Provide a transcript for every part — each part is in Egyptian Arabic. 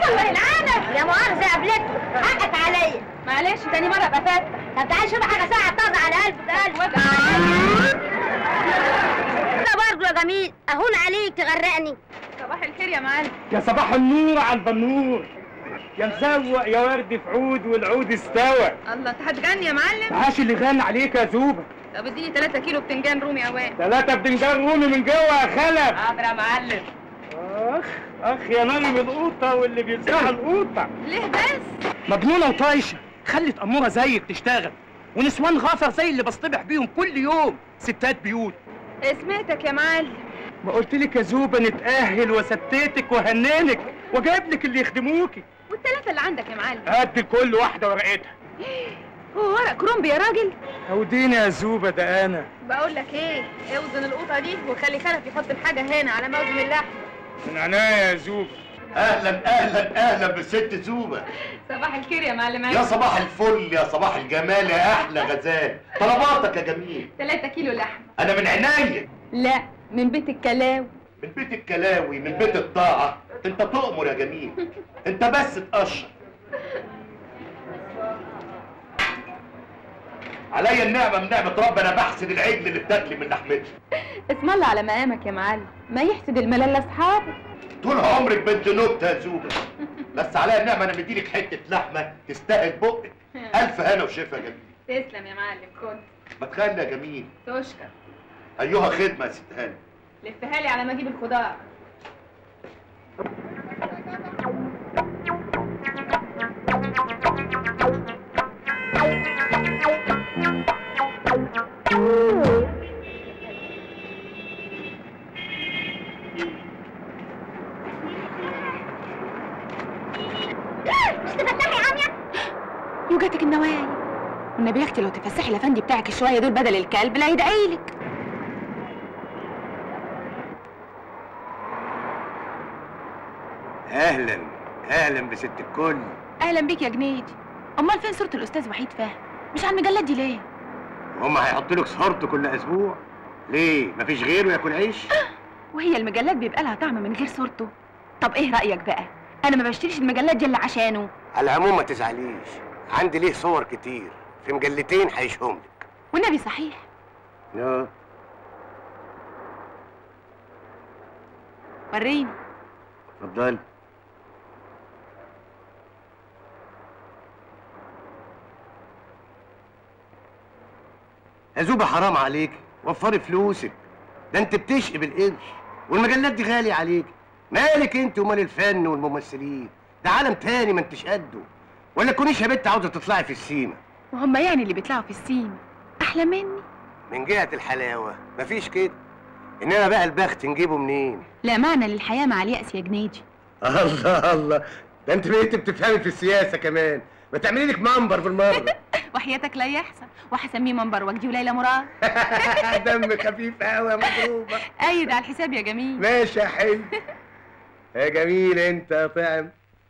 الله يلعنك يا مؤاخذة قابلته حقك عليا معلش تاني مرة ابقى فاتح طب تعالي شوفي حاجة ساعة طازة على قلبك قلبك انا برضه يا جميل اهون عليك تغرقني صباح الخير يا معلم يا صباح النور على البنور يا مزوق يا ورد في عود والعود استوى الله انت هتغني يا معلم عاش اللي غنى عليك يا زوبة طب اديني 3 كيلو بتنجان رومي اوان ثلاثة بدنجان رومي من جوه يا خلف حاضر يا معلم اخ اخ يا نرم القوطة واللي بيلسعها القوطة ليه بس مجنونة وطايشة خلت أمورة زيك تشتغل ونسوان غافر زي اللي بصطبح بيهم كل يوم ستات بيوت سمعتك يا معلم ما قلت لك يا زوبة نتأهل وستيتك وهنانك وجايب لك اللي يخدموكي والثلاثة اللي عندك يا معلم هدي كل واحدة ورقتها هو ورق كرومبي يا راجل هوديني يا زوبة ده أنا بقول لك ايه اوزن القوطة دي وخلي خلف يحط الحاجة هنا على موزن اللحم من عناية يا زوبة اهلا اهلا اهلا بالست زوبه صباح الخير يا معلم يا صباح الفل يا صباح الجمال يا احلى غزال طلباتك يا جميل 3 كيلو لحم انا من عينيا لا من بيت الكلاوي من بيت الكلاوي من بيت الطاعه انت تؤمر يا جميل انت بس تقشر عليا النعمه من نعمه ربنا بحسد العجل اللي بتاكلي من لحمته اسم الله على مقامك يا معلم ما يحسد الملل لاصحابه طول عمرك بنت نكته يا زوبه بس عليا النعمه انا مديلك حته لحمه تستاهل بقك الف هنا وشفا يا جميل تسلم يا معلم خد ما تخلي يا جميل تشكر ايها خدمه يا ست هاني لفها لي على ما اجيب الخضار مش تفتحي يا عمية يوجاتك النوايا والنبي يا اختي لو تفسحي الافندي بتاعك شويه دول بدل الكلب لا يدعيلك اهلا اهلا بست الكل اهلا بيك يا جنيدي امال فين صوره الاستاذ وحيد فهمي مش على المجلات دي ليه وهم هيحطوا لك صورته كل اسبوع ليه مفيش غيره ياكل عيش وهي المجلات بيبقى لها طعم من غير صورته طب ايه رايك بقى انا ما بشتريش المجلات دي الا عشانه على العموم ما تزعليش عندي ليه صور كتير في مجلتين هيشهم لك والنبي صحيح اه وريني اتفضلي يا زوبة حرام عليك وفري فلوسك ده انت بتشقي بالقرش والمجلات دي غالية عليك مالك انت ومال الفن والممثلين ده عالم تاني ما انتش قده ولا تكونيش يا بنت عاوزة تطلعي في السيما وهم يعني اللي بيطلعوا في السين احلى مني من جهة الحلاوة مفيش كده انما بقى البخت نجيبه منين لا معنى للحياه مع الياس يا جنيدي الله الله ده انت بقيت بتفهمي في السياسة كمان ما تعملي لك منبر بالمرة وحياتك لا يحصل وهسميه منبر وجدي وليلى مراد دم خفيف قوي يا مضروبة ايد على الحساب يا جميل ماشي يا حلو يا جميل انت يا طعم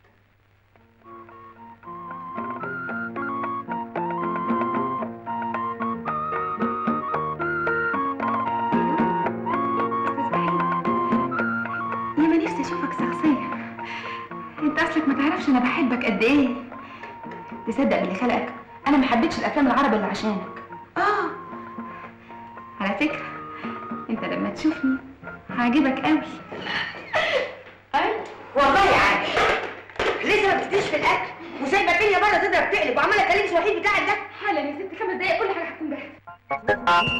ياما نفسي اشوفك شخصيا انت اصلك ما تعرفش انا بحبك قد ايه تصدق باللي خلقك انا ما حبيتش الافلام العربي اللي عشانك اه على فكره انت لما تشوفني هعجبك قوي اي والله عادي لسه ما بتديش في الاكل وسايبه الدنيا بره تضرب تقلب وعماله اكلمش وحيد بتاعك ده حالا يا ست خمس دقايق كل حاجه هتكون جاهزه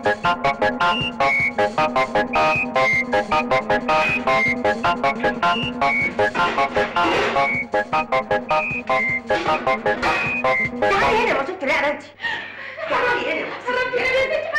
تعالي هنا يا مصيبة الرقبه انت تعالي هنا حرمتي يا بنتي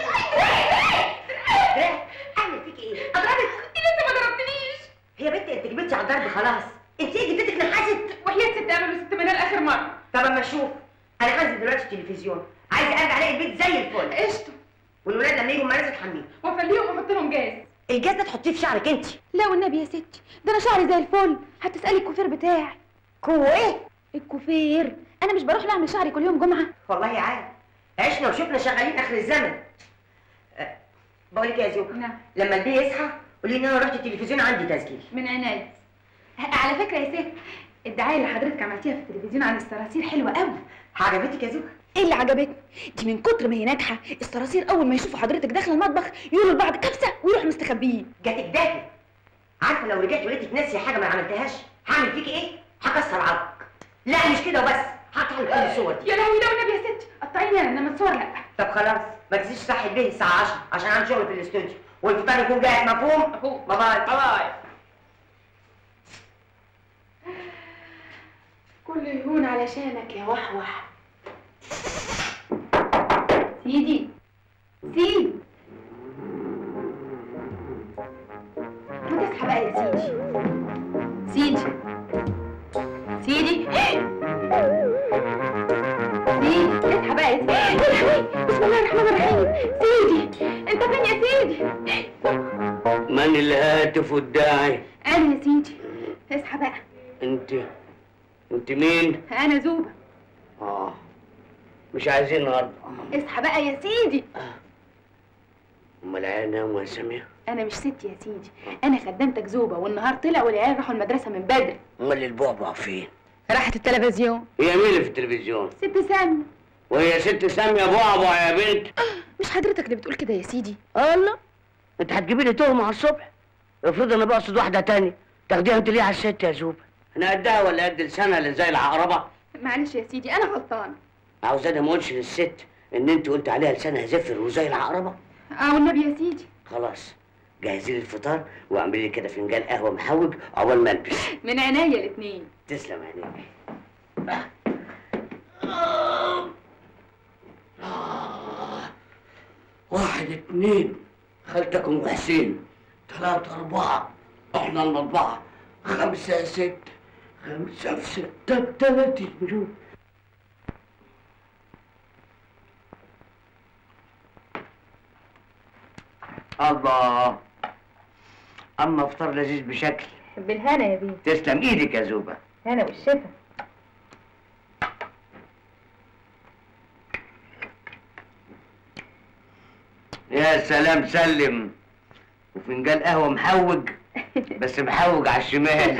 حرمتي اعمل فيك ايه؟ اضربك انت لسه ما ضربتنيش هي بنت انت كبرتي على الضرب خلاص انت ايه جدتك نحست وحياة ست امل وست منال اخر مره طب اما اشوف انا هنزل دلوقتي التلفزيون عايزه ارجع الاقي البيت زي الفل قشطه والولاد لما يجوا المدرسه تحميهم وافليهم واحط لهم جاز الجاز ده تحطيه في شعرك انت لا والنبي يا ستي ده انا شعري زي الفل هتسالي الكوفير بتاعي كو ايه؟ الكوفير انا مش بروح لاعمل شعري كل يوم جمعه والله عاد عشنا وشفنا شغالين اخر الزمن أه بقول لك يا زوجة نعم لما البيه يصحى قولي ان انا رحت التلفزيون عندي تسجيل من عناية على فكره يا ست الدعايه اللي حضرتك عملتيها في التلفزيون عن الصراصير حلوه قوي عجبتك يا زوبه ايه اللي عجبتني دي من كتر ما هي ناجحه الصراصير اول ما يشوفوا حضرتك داخله المطبخ يقولوا لبعض كبسه ويروحوا مستخبيين جاتك دافي عارفه لو رجعت ولقيتك ناسيه حاجه ما عملتهاش هعمل فيكي ايه هكسر عظمك لا مش كده وبس هقطع لك كل الصور دي يا لهوي لو النبي يا ست قطعيني انا انما الصور لا طب خلاص ما تنسيش صحي البيت الساعه 10 عشان عندي شغل في الاستوديو والفطار يكون جاهز مفهوم مفهوم. باي باي باي كله يهون علشانك يا وحوح سيدي سيدي ما تصحى بقى يا سيدي سيدي سيدي سيدي اصحى بقى يا سيدي يا لهوي بسم الله الرحمن الرحيم سيدي انت فين يا سيدي من الهاتف الداعي انا يا سيدي اصحى بقى انت انت مين انا زوبه اه مش عايزين النهارده اصحى بقى يا سيدي امال العيال ناموا يا ساميه انا مش ست يا سيدي انا خدامتك زوبه والنهار طلع والعيال راحوا المدرسه من بدري امال البعبع فين راحت التلفزيون هي مين اللي في التلفزيون ست سامي وهي ست ساميه بعبع يا بنت مش حضرتك اللي بتقول كده يا سيدي الله انت هتجيبي لي تهمه على الصبح افرض انا بقصد واحده تاني تاخديها انت ليه على الست يا زوبه انا قدها ولا قد لسانها اللي زي العقربه معلش يا سيدي انا غلطانه عاوزاني ما اقولش للست ان انت قلت عليها لسانها زفر وزي العقربه اه والنبي يا سيدي خلاص جهزي لي الفطار واعملي لي كده فنجان قهوه محوج عقبال ما البس من عينيا الاتنين تسلم عينيك واحد اتنين خالتك ام حسين ثلاثة أربعة احنا المطبعة خمسة ستة خمسة في ستة بتلاتين مليون الله أما فطار لذيذ بشكل بالهنا يا بيه تسلم ايدك يا زوبة هنا والشفا يا سلام سلم وفنجان قهوة محوج بس محوج على الشمال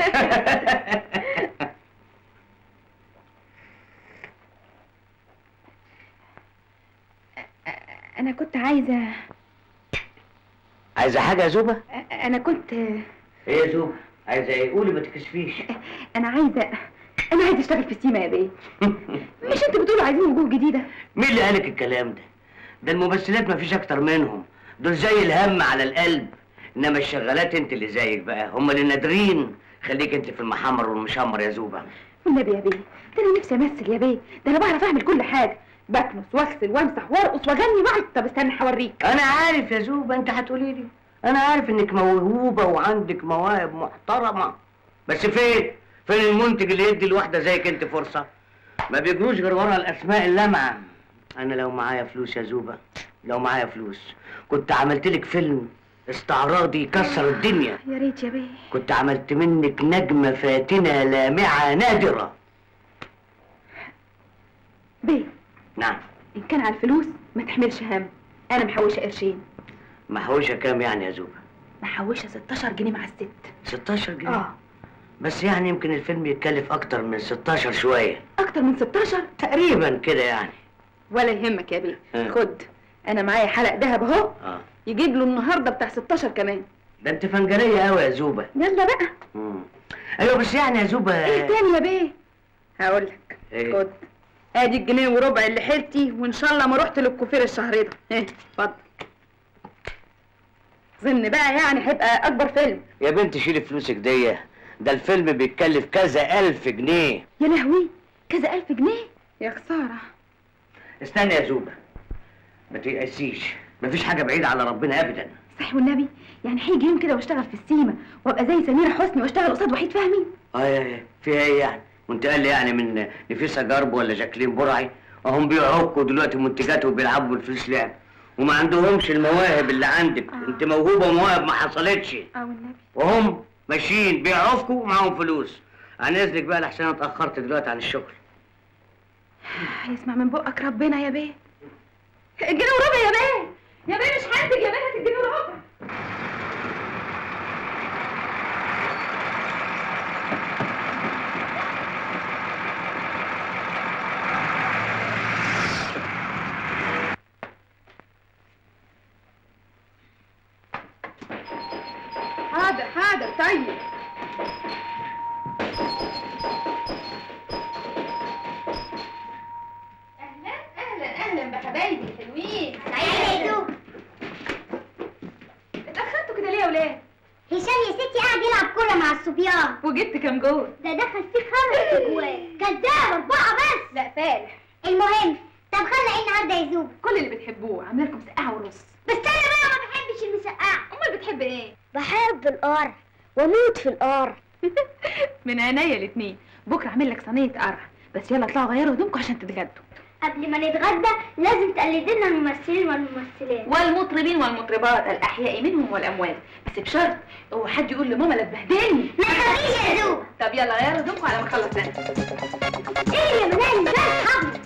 انا كنت عايزه عايزة حاجة يا زوبة؟ انا كنت ايه يا زوبة؟ عايزة ايه؟ قولي ما تكسفيش انا عايزه انا عايزه اشتغل في السيما يا بيه مش انتوا بتقولوا عايزين وجوه جديده مين اللي قالك الكلام ده؟ ده الممثلات مفيش أكتر منهم دول زي الهم على القلب إنما الشغالات أنت اللي زيك بقى هم اللي نادرين خليك أنت في المحمر والمشمر يا زوبة والنبي يا بيه ده انا نفسي امثل يا بيه ده انا بعرف اعمل كل حاجه بكنس واغسل وامسح وارقص واغني واعمل طب استنى هوريك أنا عارف يا زوبة أنت هتقولي لي أنا عارف إنك موهوبة وعندك مواهب محترمة بس فين؟ فين المنتج اللي يدي لواحدة زيك أنت فرصة؟ ما بيجروش غير ورا الأسماء اللامعة أنا لو معايا فلوس يا زوبة لو معايا فلوس كنت عملت لك فيلم استعراضي يكسر الدنيا يا ريت يا بيه كنت عملت منك نجمة فاتنة لامعة نادرة بيه نعم ان كان على الفلوس ما تحملش هم انا محوشه قرشين محوشة كام يعني يا زوبة؟ محوشه 16 جنيه مع الست 16 جنيه اه بس يعني يمكن الفيلم يتكلف أكتر من 16 شوية اكتر من 16 تقريبا كده يعني ولا يهمك يا بيه ها. خد انا معايا حلق ذهب اهو اه يجيب له النهارده بتاع 16 كمان ده انت فنجرية قوي يا زوبة يلا بقى مم. ايوه بس يعني يا زوبة ايه تاني يا بيه هقول لك إيه؟ خد ادي الجنيه وربع اللي حيلتي وان شاء الله ما رحت للكوفير الشهر ده ايه اتفضل ظن بقى يعني هيبقى اكبر فيلم يا بنت شيلي فلوسك دي ده الفيلم بيتكلف كذا ألف جنيه يا لهوي كذا الف جنيه يا خساره استنى يا زوبة ما تيأسيش مفيش حاجة بعيدة على ربنا أبدا صحيح والنبي يعني هيجي يوم كده واشتغل في السيما وابقى زي سميرة حسني واشتغل قصاد وحيد فهمي اه يا- يا، فيها ايه يعني؟ وانت قال لي يعني من نفيسة جرب ولا جاكلين برعي وهم بيعكوا دلوقتي منتجات وبيلعبوا بالفلوس لعب وما عندهمش المواهب اللي عندك آه. انت موهوبة ومواهب ما حصلتش اه والنبي وهم ماشيين بيعوفكوا ومعاهم فلوس عن اذنك بقى لحسن انا اتاخرت دلوقتي عن الشغل هيسمع من بقك ربنا يا بيه الجنيه وربع يا بيه يا بيه مش هنتج يا بيه هات الجنيه وربع حاضر حاضر طيب اهلا اهلا اهلا بحبايبي الحلوين تعالي يا زوب اتاخرتوا كده ليه يا ولاد هشام يا ستي قاعد يلعب كورة مع الصبيان وجبت كام جول ده دخل فيه خمس اجوال كداب اربعة بس لا فالح المهم طب خلى ايه النهارده يا زوب كل اللي بتحبوه عامله لكم سقعه ورز بس انا بقى ما بحبش المسقعة امال بتحب ايه بحب القرع واموت في القرع من عينيا الاتنين بكره اعمل لك صينيه قرع بس يلا اطلعوا غيروا هدومكم عشان تتغدوا قبل ما نتغدى لازم تقلدي لنا الممثلين والممثلات والمطربين والمطربات الاحياء منهم والاموات بس بشرط اوعى حد يقول لماما لا تبهدلني ما تخافيش يا زوب طب يلا غيروا هدومكم على ما اخلص انا ايه يا منال ازاي اصحابنا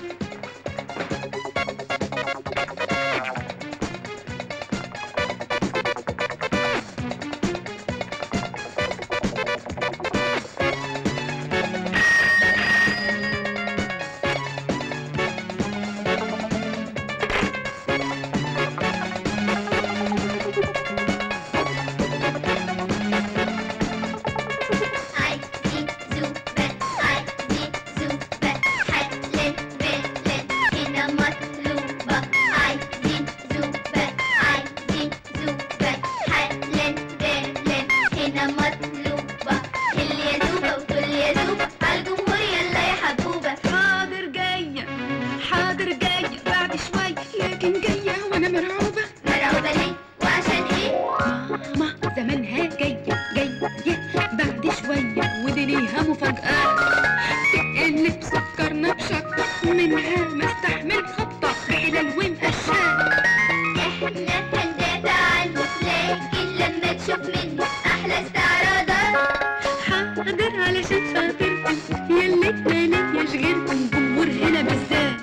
عايزين زوبة عايزين زوبة حلن بلن هنا مطلوبة عايزين زوبة عايزين زوبة حلن بلن هنا مطلوبة كل يا زوبة وكل يا زوبة عالجمهور يلا يا حبوبة حاضر جاية حاضر جاية بعد شوي لكن جاية وانا مرعوبة مرعوبة ليه وعشان ايه ماما زمانها جاية جاية بعد شوية ودي ليها مفاجأة تقلب سكرنا بشطة منها ما استحمل خبطة بحلال ومقشات احنا هندافع عنه لكن لما تشوف منه احلى استعراضات حاضر علشان خاطركم يلي اتمنى يشغلكم جمهور هنا بالذات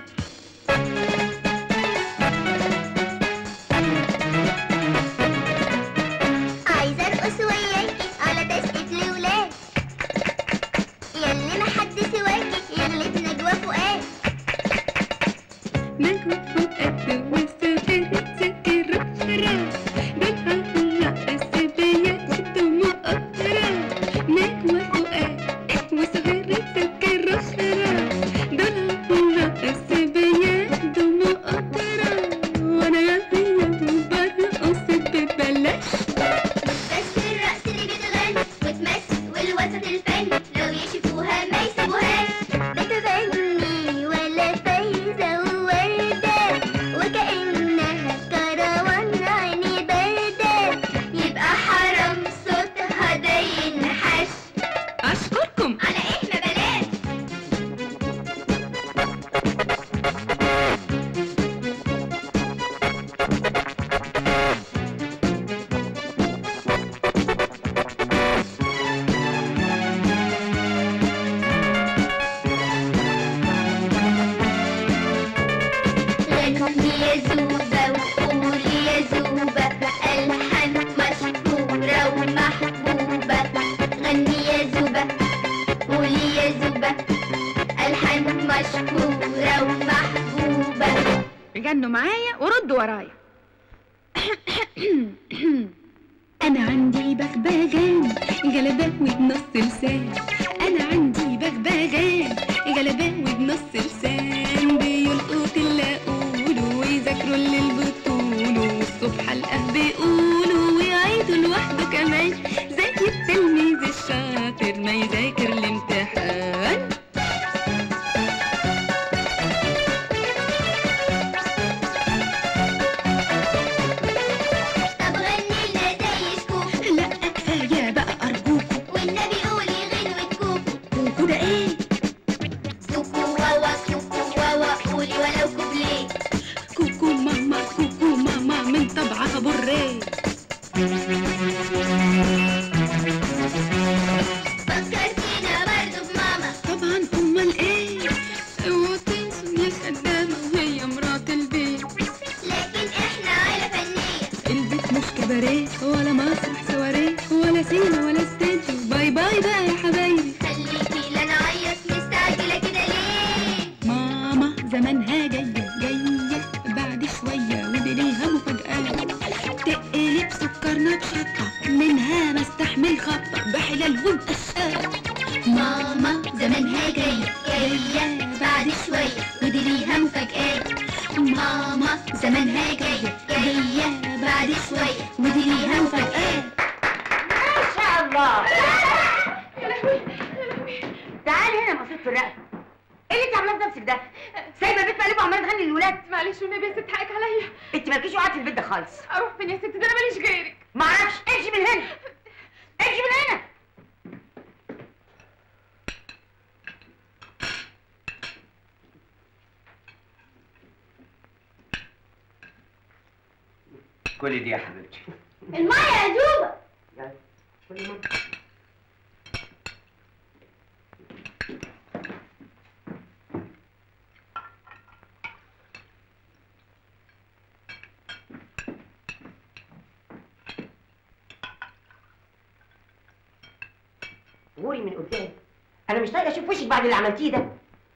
عايزة ارقص وياكي على دستة الولاد يلي محد سواكي يلي بنجوى فؤاد نجوى فؤاد والسكر سكر رفرة بالهوا السبيات مقطرة نجوى فؤاد وسهر سكر رفرة بالهوا السبيات مقطرة وانا يا هيا برقص ببلاش بس الرقص اللي بتغني وتمثل والوسط الفني لو يشوفوها ما يسيبوهاش بتغني ولا فايزة ووردة وكأنها كروان عيني باردة يبقى حرام صوتها ده ينحش اشكركم على ايه ما بلاش غني يا زوبة وقولي يا زوبة ألحان مشهورة ومحبوبة غني يا زوبة قولي يا زوبة ألحان مشهورة ومحبوبة غنوا معايا وردوا ورايا انا عندي بغبغان غلبان وبنص لسان انا عندي بغبغان غلبان وبنص لسان بيلقوا تلاقوله ويذاكروا اللي البطول والصبح القه بيقولوا ويعيدوا لوحده كمان زي التلميذ الشاطر ما يذاكر الامتحان طب غني لنا زي شكوكو لا كفايه بقى ارجوكوا والنبي قولي غنوة كوكو وكده ايه كوكو واوا كوكو واوا قولي ولو كوبليه كوكو ماما كوكو ماما من طبعها بريه فكرتينا برضو بماما طبعا امال ايه اوعوا تنسوا يا خدامه وهي مرات البيت لكن احنا عيلة فنية البيت مش كباريه ولا مسرح سواريه ولا سينما ولا ستيج باي باي بقى يا حبايبي ماما زمانها جاية جاية بعد شوية ودي ليها مفاجآت ماما زمانها جاية جاية بعد شوية ودي ليها مفاجآت ما شاء الله تعالي هنا مصيد في الرقبه ايه اللي انت عاملاه في نفسك ده؟ سايبه البيت مقلوب وعماله تغني للولاد معلش والنبي يا ست حقك عليا انت مالكيش وقت في البيت ده خالص اروح فين يا ست ده انا ماليش غيرك ما اعرفش امشي من هنا امشي من هنا كل دي يا حبيبتي المية يا زوبة غوري من قدام انا مش طايقه اشوف وشك بعد اللي عملتيه ده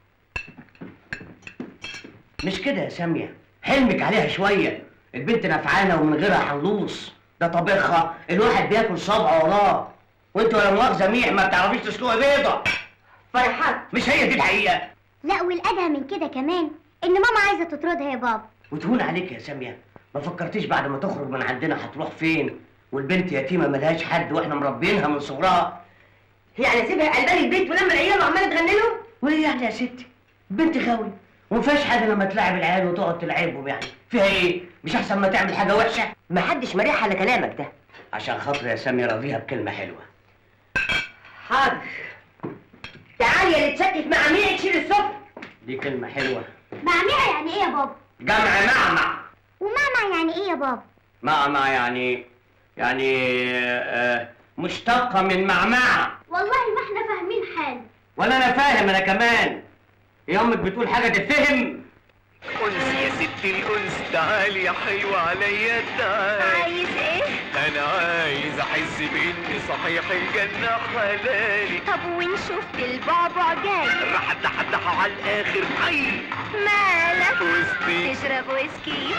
مش كده يا سامية حلمك عليها شوية البنت نفعانة ومن غيرها هنلوص ده طبيخها الواحد بياكل صبع وراه وانت ولا مؤاخذة ميح ما بتعرفيش تسلقي بيضة فرحان مش هي دي الحقيقة لا والأدهى من كده كمان إن ماما عايزة تطردها يا بابا وتهون عليك يا سامية ما فكرتيش بعد ما تخرج من عندنا هتروح فين والبنت يتيمة ملهاش حد واحنا مربينها من صغرها يعني اسيبها قلبان البيت ولما العيال وعماله تغني لهم وايه يعني يا ستي بنت غاوي وما فيهاش حاجة لما تلعب العيال وتقعد تلعبهم يعني فيها ايه مش احسن ما تعمل حاجة وحشة ما حدش مريح على كلامك ده عشان خاطر يا سامية راضيها بكلمة حلوة حاضر تعالي يا اللي تشكك مع مين تشيل السفر دي كلمة حلوة معمعة يعني إيه يا بابا؟ جمع معمع وماما يعني إيه يا بابا؟ معمع يعني يعني آه، مشتقة من معمعة والله ما احنا فاهمين حاجة ولا انا فاهم انا كمان يا امك بتقول حاجة تتفهم أنس يا ست الأنس تعالي يا حلوة عليا تعالي عايز إيه؟ أنا عايز أحس بإن صحيح الجنة حلالي طب وإن شفت البعبع جاي راح أتحدح على الآخر حي مالك؟ وسطي تشرب ويسكي؟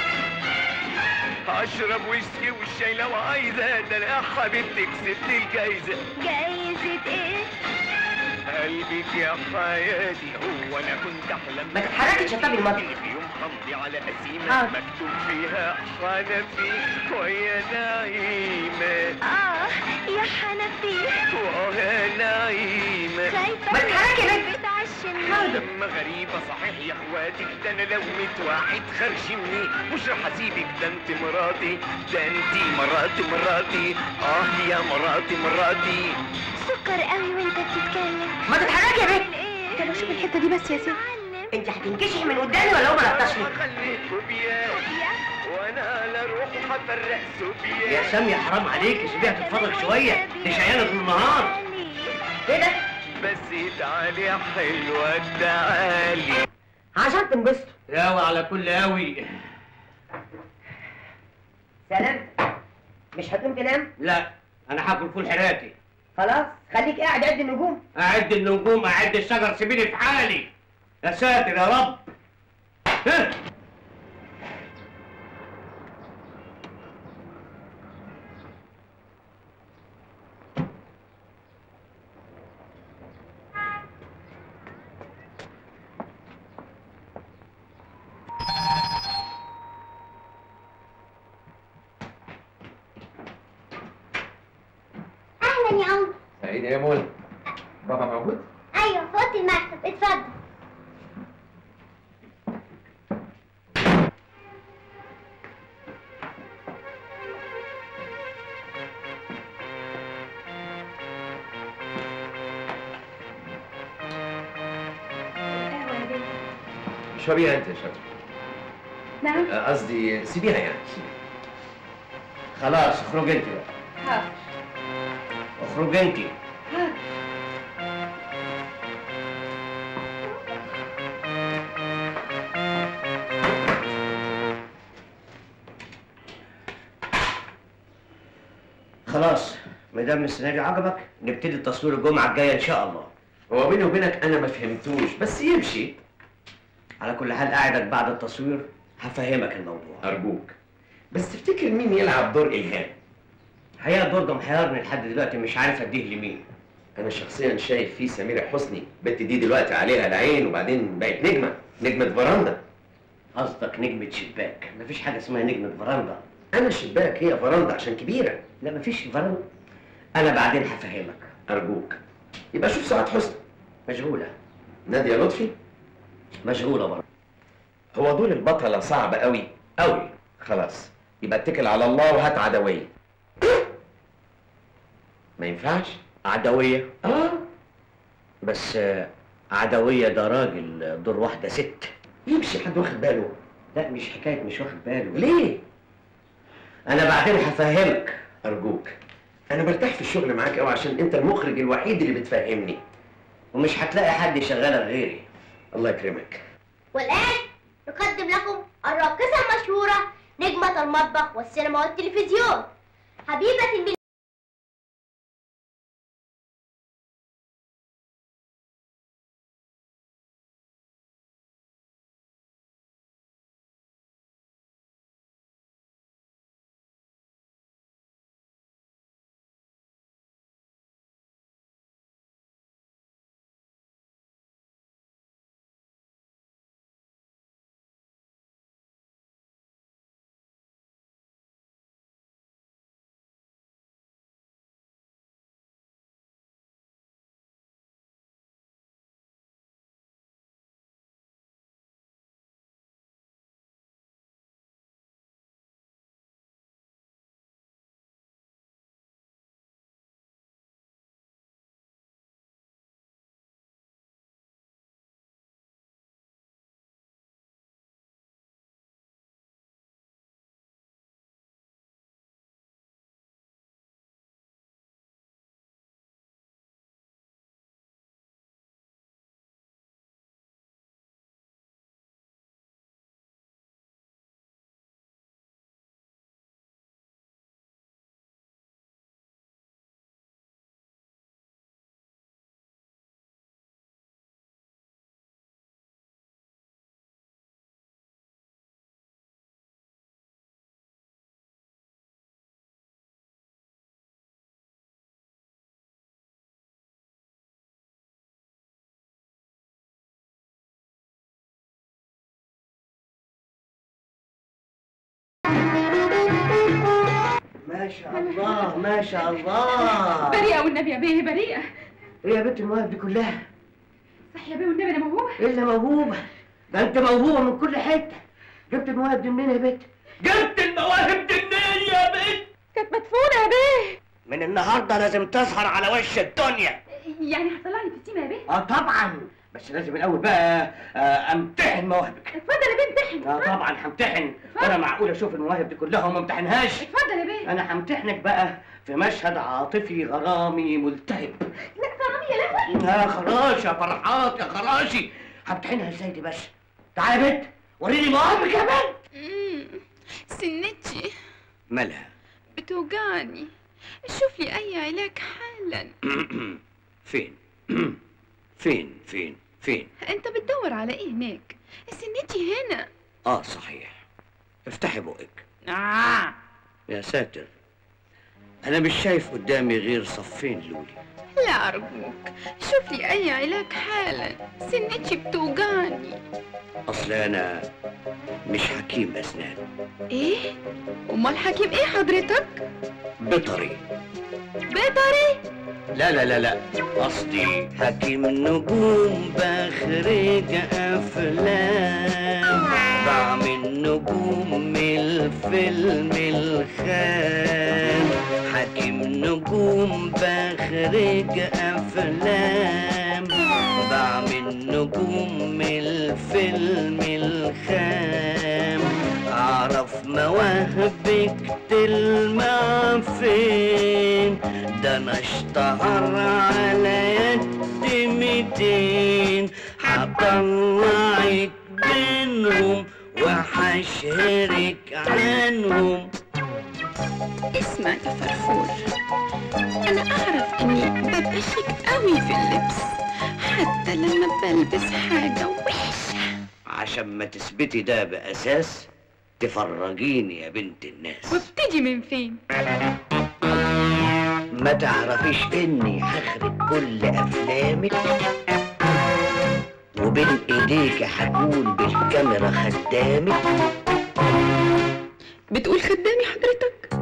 أشرب ويسكي والشاي لو عايزة ده أنا حبيبتي كسبت الجايزة جايزة إيه؟ قلبك يا حياتي هو أنا كنت أحلم ما تتحركي تشطبي المطر. في يوم حمضي على قسيمة حاضر. مكتوب فيها حنفي ويا نعيمة آه يا حنفي ويا نعيمة شايفة ما تتحركي يا بنت. بتعشمني أما غريبة صحيح يا اخواتي ده انا لو ميت واحد خرشمني مش راح اسيبك ده انت مراتي ده انت مراتي مراتي اه يا مراتي مراتي سكر قوي وانت بتتكلم ما تتحركي يا بنت ايه؟ طب اشوف الحتة دي بس يا ست انت هتنكشي من قدامي ولا هو ما لطشني خليك فوبيا وانا لا روح هفرق سوبيا يا سامية حرام عليك سيبيها تتفرج شوية دي شقيانة طول النهار ايه ده بس تعالي يا حلوة تعالي عشان تنبسطوا ياوي على كل قوي سلام مش هتقوم تنام لا انا هاكل فول حراتي خلاص خليك قاعد قد النجوم اعد النجوم اعد الشجر سيبيني في حالي يا ساتر يا رب ها اهلا يا عمر سعيد يا منى بابا موجود؟ ايوه في اوضه المكتب اتفضل اشربيها انت يا شباب نعم آه، قصدي سيبيها يعني سيبيها. خلاص اخرج انت بقى حاضر اخرج انت خلاص ما دام السيناريو عجبك نبتدي تصوير الجمعه الجايه ان شاء الله هو بيني وبينك انا ما فهمتوش بس يمشي على كل حال قاعدك بعد التصوير هفهمك الموضوع ارجوك بس تفتكر مين يلعب دور الهام الحقيقه الدور ده محيرني لحد دلوقتي مش عارف اديه لمين انا شخصيا شايف في سميرة حسني البت دي دلوقتي عليها العين وبعدين بقت نجمه نجمه فرندا قصدك نجمة شباك مفيش حاجة اسمها نجمة فرندا انا الشباك هي فرندا عشان كبيره لا مفيش فرندا أنا بعدين هفهمك ارجوك يبقى شوف سعاد حسني مشغولة ناديه لطفي مشغولة برضه هو دول البطله صعب قوي قوي خلاص يبقى اتكل على الله وهات عدويه ما ينفعش عدوية اه بس آه، عدوية ده راجل دور واحدة ست يمشي حد واخد باله لا مش حكاية مش واخد باله ليه أنا بعدين هفهمك ارجوك انا برتاح في الشغل معاك قوي عشان انت المخرج الوحيد اللي بتفهمني ومش هتلاقي حد يشغلك غيري الله يكرمك والآن نقدم لكم الراقصة المشهورة نجمة المطبخ والسينما والتلفزيون حبيبة المل... ما شاء الله ما شاء الله بريئة والنبي يا بيه بريئة ايه يا بنت المواهب دي كلها صح يا بيه والنبي أنا موهوبة الا موهوبة ده انت موهوبة من كل حتة جبت المواهب دي منين يا بنت؟ جبت المواهب دي منين يا بنت؟ كانت مدفونة يا بيه من النهارده لازم تظهر على وش الدنيا يعني هتطلع لي في السيما يا بيه اه طبعا بس لازم الاول بقى آه امتحن مواهبك اتفضل يا بيه امتحن اه طبعا همتحن وانا معقول اشوف المواهب دي كلها وما امتحنهاش اتفضل يا بيه انا همتحنك بقى في مشهد عاطفي غرامي ملتهب لا غرامي يا لهوي يا خراش يا فرحات يا خراشي همتحنها ازاي دي بس تعالى يا بنت وريني مواهبك يا بنت سنتي مالها بتوجعني شوف لي أي علاج حالا فين فين فين فين أنت بتدور على إيه هناك سنتي هنا اه صحيح افتحي بقك آه. يا ساتر انا مش شايف قدامي غير صفين لولي لا أرجوك شوف لي أي علاج حالا سنتي بتوجعني اصل انا مش حكيم اسنان إيه؟ أمال حكيم إيه حضرتك؟ بيطري بيطري؟ لا لا لا لا قصدي حكيم نجوم بخرج افلام بعمل نجوم من الفيلم الخام حكيم نجوم بخرج افلام بعمل نجوم من الفيلم الخام اعرف مواهبك تلمع فين ده انا اشتهر على يد ميتين هطلعك بينهم وهشهرك عنهم اسمع يا فرفور أنا أعرف إني ببقى شيك قوي في اللبس حتى لما بلبس حاجة وحشة عشان ما تثبتي ده بأساس تفرجيني يا بنت الناس وبتيجي من فين؟ ما تعرفيش اني هخرب كل افلامك وبين ايديك هكون بالكاميرا خدامك بتقول خدامي حضرتك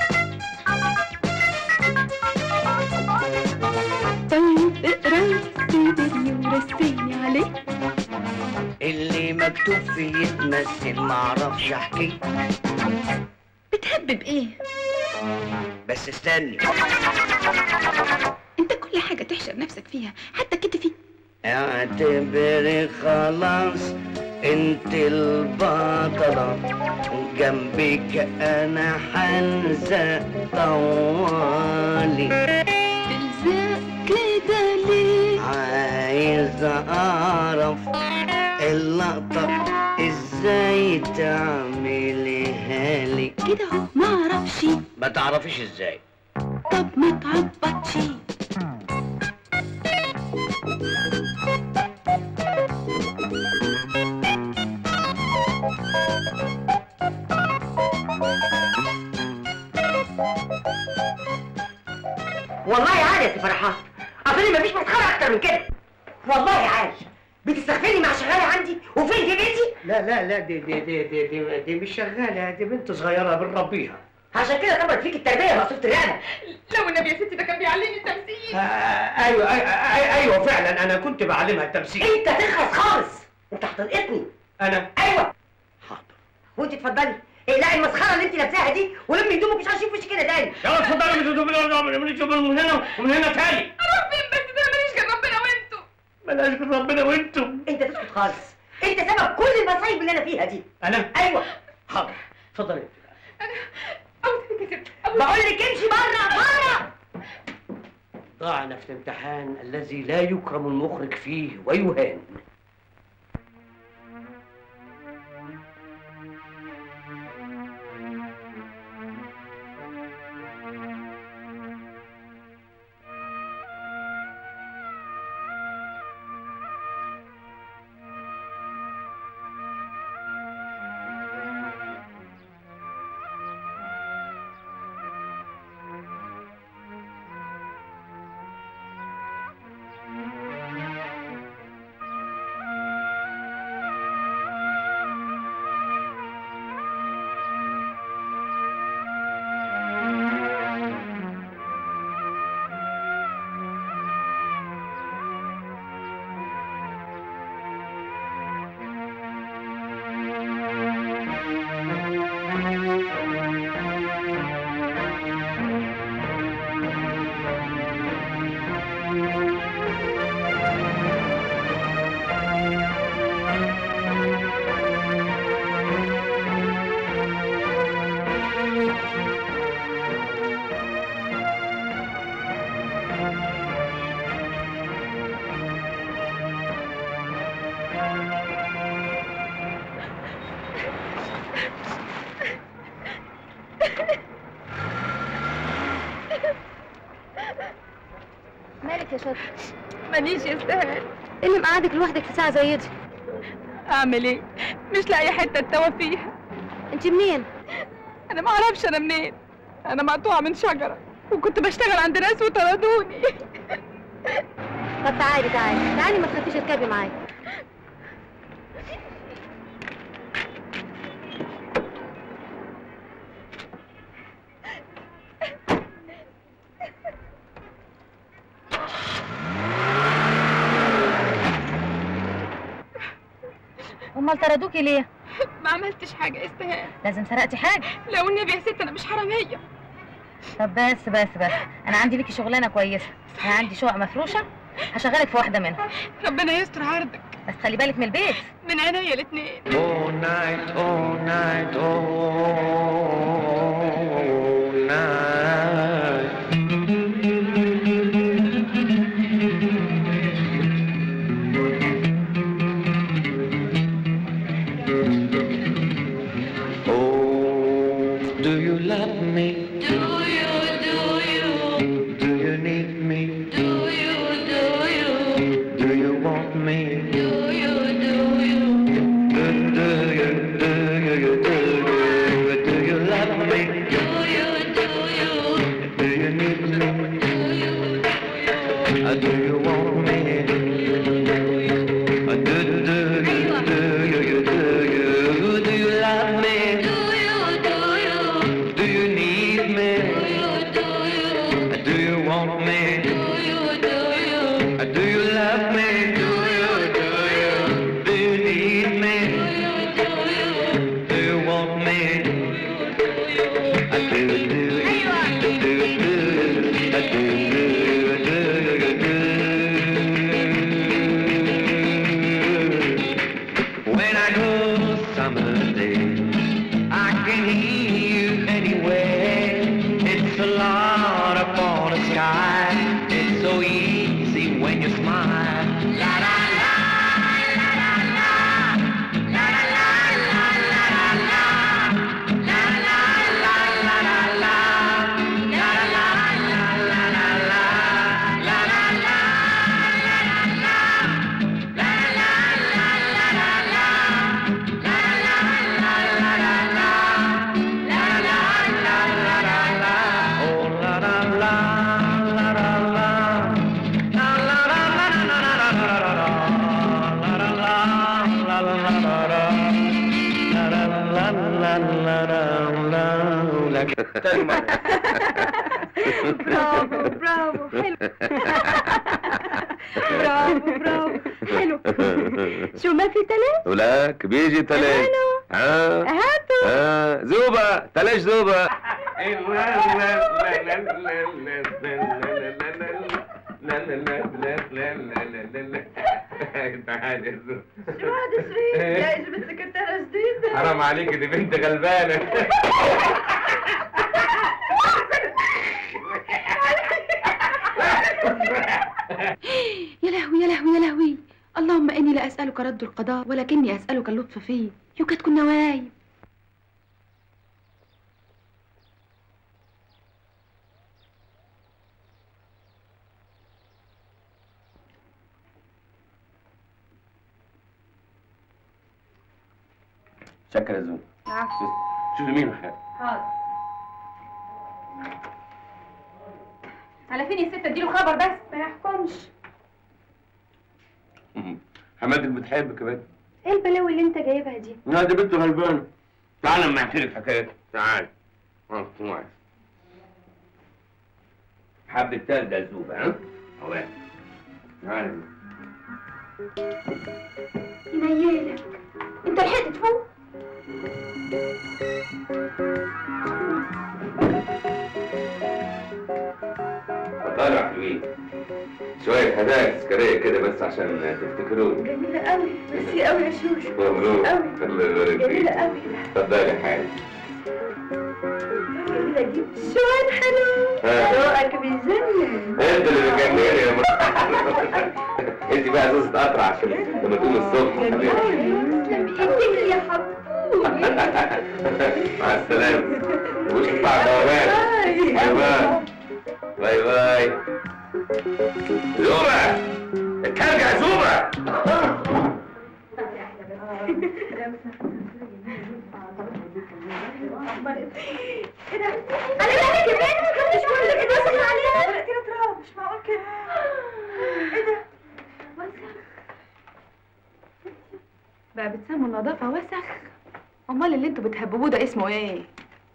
طيب اقرا لي السيناريو ورسيني عليه اللي مكتوب فيه يتمثل معرفش احكي بتهبب ايه بس استني انت كل حاجه تحشر نفسك فيها حتى كتفي اعتبري خلاص انت البطلة جنبك انا حنزق طوالي تلزق كده ليه عايز اعرف اللقطة ازاي تعمليها لي كده اهو ما اعرفش ما تعرفيش ازاي طب ما تعبطش والله عادي يا فرحات اظن مفيش مسخره اكتر من كده والله عادي بتستغفلي مع شغاله عندي وفين دي بنتي لا لا لا دي دي دي دي دي, دي مش شغالة دي بنت صغيرة بنربيها عشان كده طبعا فيك التربيه مقصوده الرقبه لو النبي يا ستي ده كان بيعلمني التمثيل آه ايوه أي- أي- ايوه فعلا انا كنت بعلمها التمثيل انت تخلص خالص انت هتلقطني انا ايوه حاضر وانت اتفضلي اقلعي المسخره اللي انت لابساها دي ولمي هدومك مش هشوف وشك كده تاني يلا اتفضلي من من من من هنا ومن هنا تاني اروح فين بس ده ماليش غير ربنا وانتوا بلاش من ربنا وانتم انت تسكت خالص انت سبب كل المصايب اللي انا فيها دي انا ايوه حاضر اتفضلي عاوزك يا ست بقول لك امشي بره بره ضعنا في الامتحان الذي لا يكرم المخرج فيه ويهان مالك يا شاطر ماليش يستاهل ايه اللي مقعدك لوحدك في ساعه زي دي اعمل ايه مش لاقي حته اتوه فيها انت منين انا ما اعرفش انا منين انا مقطوعه من شجره وكنت بشتغل عند ناس وطردوني طب تعالي تعالي تعالي ما تخافيش اركبي معايا امال طردوكي ليه ما عملتش حاجه استهان لازم سرقتي حاجه لو النبي يا ست انا مش حراميه طب بس بس بس انا عندي ليكي شغلانه كويسه انا عندي شقق مفروشه هشغلك في واحده منها ربنا يستر عرضك بس خلي بالك من البيت من عينيا الاتنين All night, all night, all night. Oh, do you love me? Do you, do you? Do you need me? Do you, do you? Do you want me? Do you, do you? Do, do you, do you, do you? Do you love me? Do you, do you? Do you need me? معاك تاني مرة برافو برافو حلو برافو برافو حلو شو ما في تلاش ولك بيجي تلاش ها هاتوا ها زوبة تلاش زوبة تعالي يا زوبة شو هذا شريف يا اجبت سكرتيرة جديدة حرام عليك دي بنت غلبانة يا لهوي يا لهوي يا لهوي اللهم اني لا اسالك رد القضاء ولكني اسالك اللطف فيه يوكاد كنا وايب شكرا يا زوبة شوفي مين حاجة حاضر على فين يا ست اديله خبر بس ما يحكمش حماد اللي بتحبك يا بنت ايه البلاوي اللي انت جايبها دي لا دي بنت غلبانة تعالى اما احكي لك حكايتها تعالى اه معايا حبة تلج يا زوبة ها؟ اهو تعالى ينيلك انت لحقت تفوق طالع حلوين شوية هدايا تذكارية كده بس عشان تفتكروني جميلة قوي ميرسي قوي يا شوشو مبروك قوي الله يبارك جميلة فيك قوي اتفضلي يا حاج جميلة دي شوان حلو ها. ذوقك بيجنن انت اللي بتجنني يا مرة انت بقى ازازة قطرة عشان لما تقوم الصبح حبيبي تسلم ايديك يا حبوبي مع السلامة وش تطلع دوامات باي باي باي باي زوبة ارجع زوبة ايه ده؟ انا بالك يا بنت ما كنتش بقول لك اتوسخ عليها ورقتين تراب مش معقول كده ايه ده؟ وسخ بقى بتسموا النظافة وسخ امال اللي انتوا بتهببوه ده اسمه ايه؟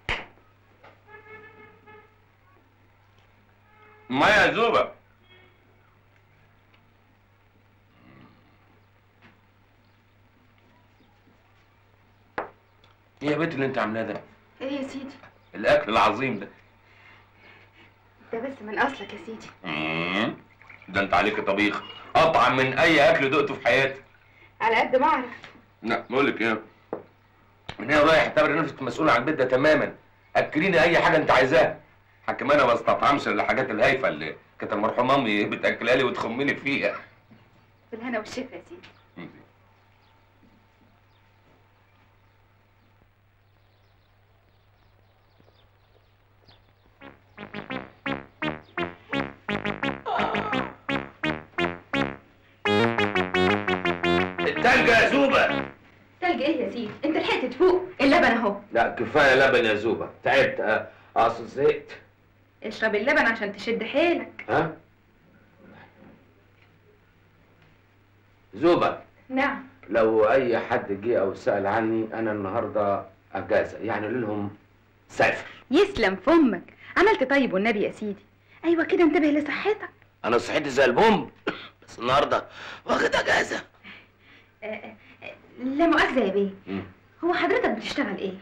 ما يا زوبة ايه يا بنت اللي انت عاملاه ده ايه يا سيدي؟ الاكل العظيم ده ده بس من اصلك يا سيدي مم. ده انت عليك طبيخ اطعم من اي اكل دقته في حياتي على قد ما اعرف لا بقول لك ايه من هنا رايح اعتبر نفسك مسؤول عن البيت ده تماما اكليني اي حاجه انت عايزاها حكم انا ما بستطعمش الا الحاجات الهايفه اللي كانت المرحومه امي بتاكلها لي وتخمني فيها بالهنا والشفا يا سيدي التلج يا زوبه تلج ايه يا سيدي؟ انت لحقت تفوق اللبن اهو لا كفايه لبن يا زوبه تعبت أه، اصل زهقت اشرب اللبن عشان تشد حيلك ها زوبه نعم لو اي حد جه او سال عني انا النهارده اجازه يعني قول لهم سافر يسلم فمك عملت طيب والنبي يا سيدي ايوه كده انتبه لصحتك انا صحتي زي البومب بس النهارده واخد اجازه آه، آه، لا مؤاخذة يا بيه مم. هو حضرتك بتشتغل ايه؟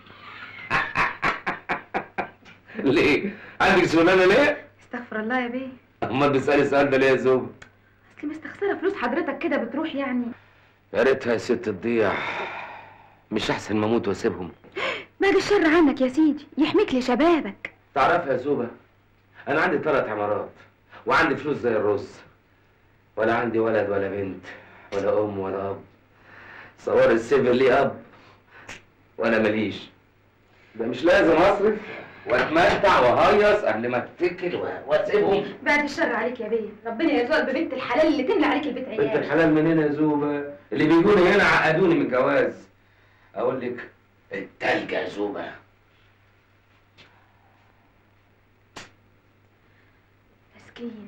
ليه عندك شغلانه ليه استغفر الله يا بيه امال بتسالي السؤال ده ليه يا زوبه اصل مستخسرة فلوس حضرتك كده بتروح يعني يا ريتها يا ست تضيع مش احسن ما اموت واسيبهم بعد الشر عنك يا سيدي يحميك لشبابك تعرف يا زوبه انا عندي ثلاث عمارات وعندي فلوس زي الرز ولا عندي ولد ولا بنت ولا ام ولا اب صور السيفل لي اب وانا ماليش ده مش لازم اصرف واتمتع وهيص قبل ما اتكل و- واسيبهم بعد الشر عليك يا بيه ربنا يرزقك ببنت الحلال اللي تملى عليك البيت بنت عيال الحلال منين يا زوبه اللي بيجوني هنا عقدوني من الجواز اقول لك التلج يا زوبه مسكين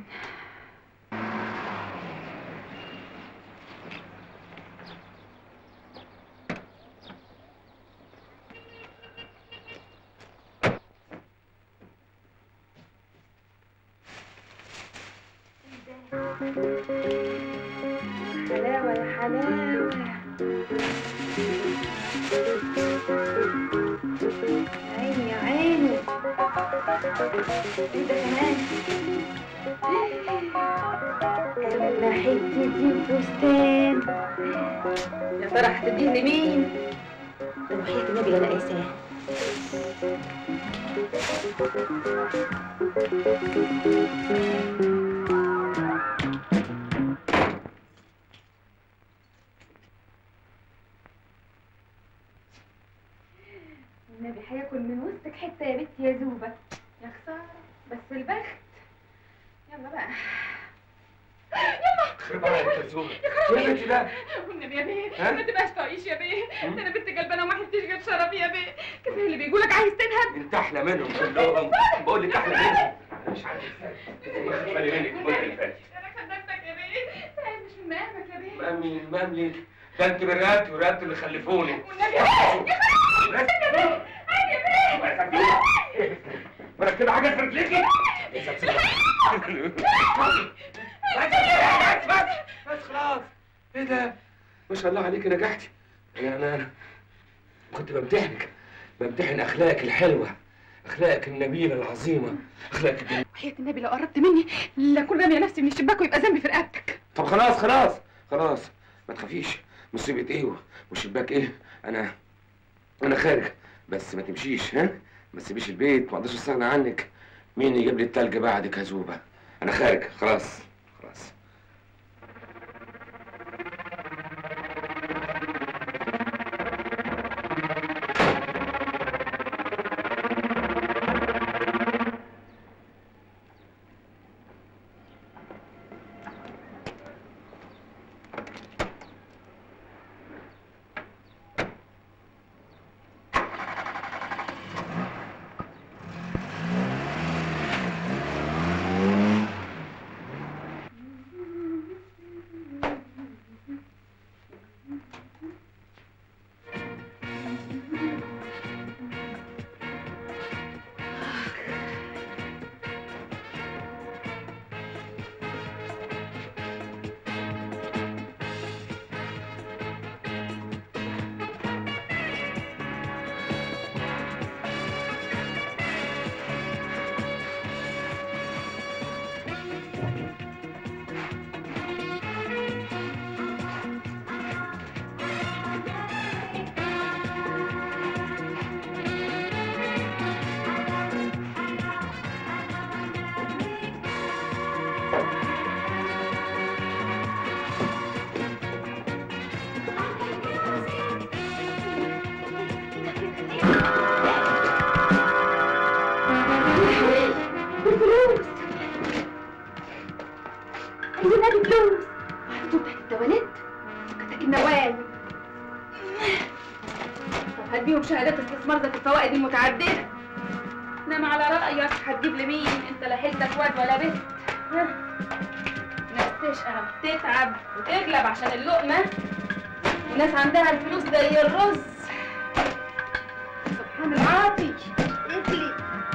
حلاوة يا حلاوة عيني يا عيني ايه ده كمان اغلى حتة دي فستان يا ترى هتديه لمين؟ ده وحياة النبي انا قايساه النبي هياكل من وسطك حته يا بنتي يا زوبه يا خساره بس البخت يلا بقى خرب عليك يا زوبة يا خرابي. يا بنتي ده والنبي يا بيه ها؟ ما تبقاش طايش يا بيه ده انا بنت قلبانه وما حلتش غير شرفي يا بيه كفايه اللي بيقولك عايز تنهب انت احلى منهم كلهم بقول لك احلى منهم انا مش عارف بالي منك المده اللي فاتت انا خدمتك يا بيه تعال مش من مقامك يا بيه مامي مامي ده انت برقبتي ورقبتي اللي خلفوني والنبي يا بيه يا خرابي يا بيه عيب يا بيه مركبة حاجة في رجليكي بس بس بس خلاص ايه ده ما شاء الله عليك نجحتي انا انا انا كنت بمتحنك بمتحن اخلاقك الحلوه اخلاقك النبيله العظيمه اخلاقك الجميله وحياة النبي لو قربت مني لاكون راميه نفسي من الشباك ويبقى ذنبي في رقبتك طب خلاص خلاص خلاص ما تخافيش مصيبه ايه وشباك ايه انا انا خارج بس ما تمشيش ها ما تسيبيش البيت ما اقدرش استغنى عنك مين يجيب لي التلج بعدك يا زوبه انا خارج خلاص خلاص الفلوس عايزين نادي فلوس وحطيتهم تحت التواليت كتاك النوال طب هات بيهم شهادات استثمار ذات الفوائد المتعددة انما على رأيك هتجيب لمين انت لا حيلتك واد ولا بنت ها؟ ناس تشقى تتعب وتغلب عشان اللقمة وناس عندها الفلوس زي الرز سبحان العاطي اكلي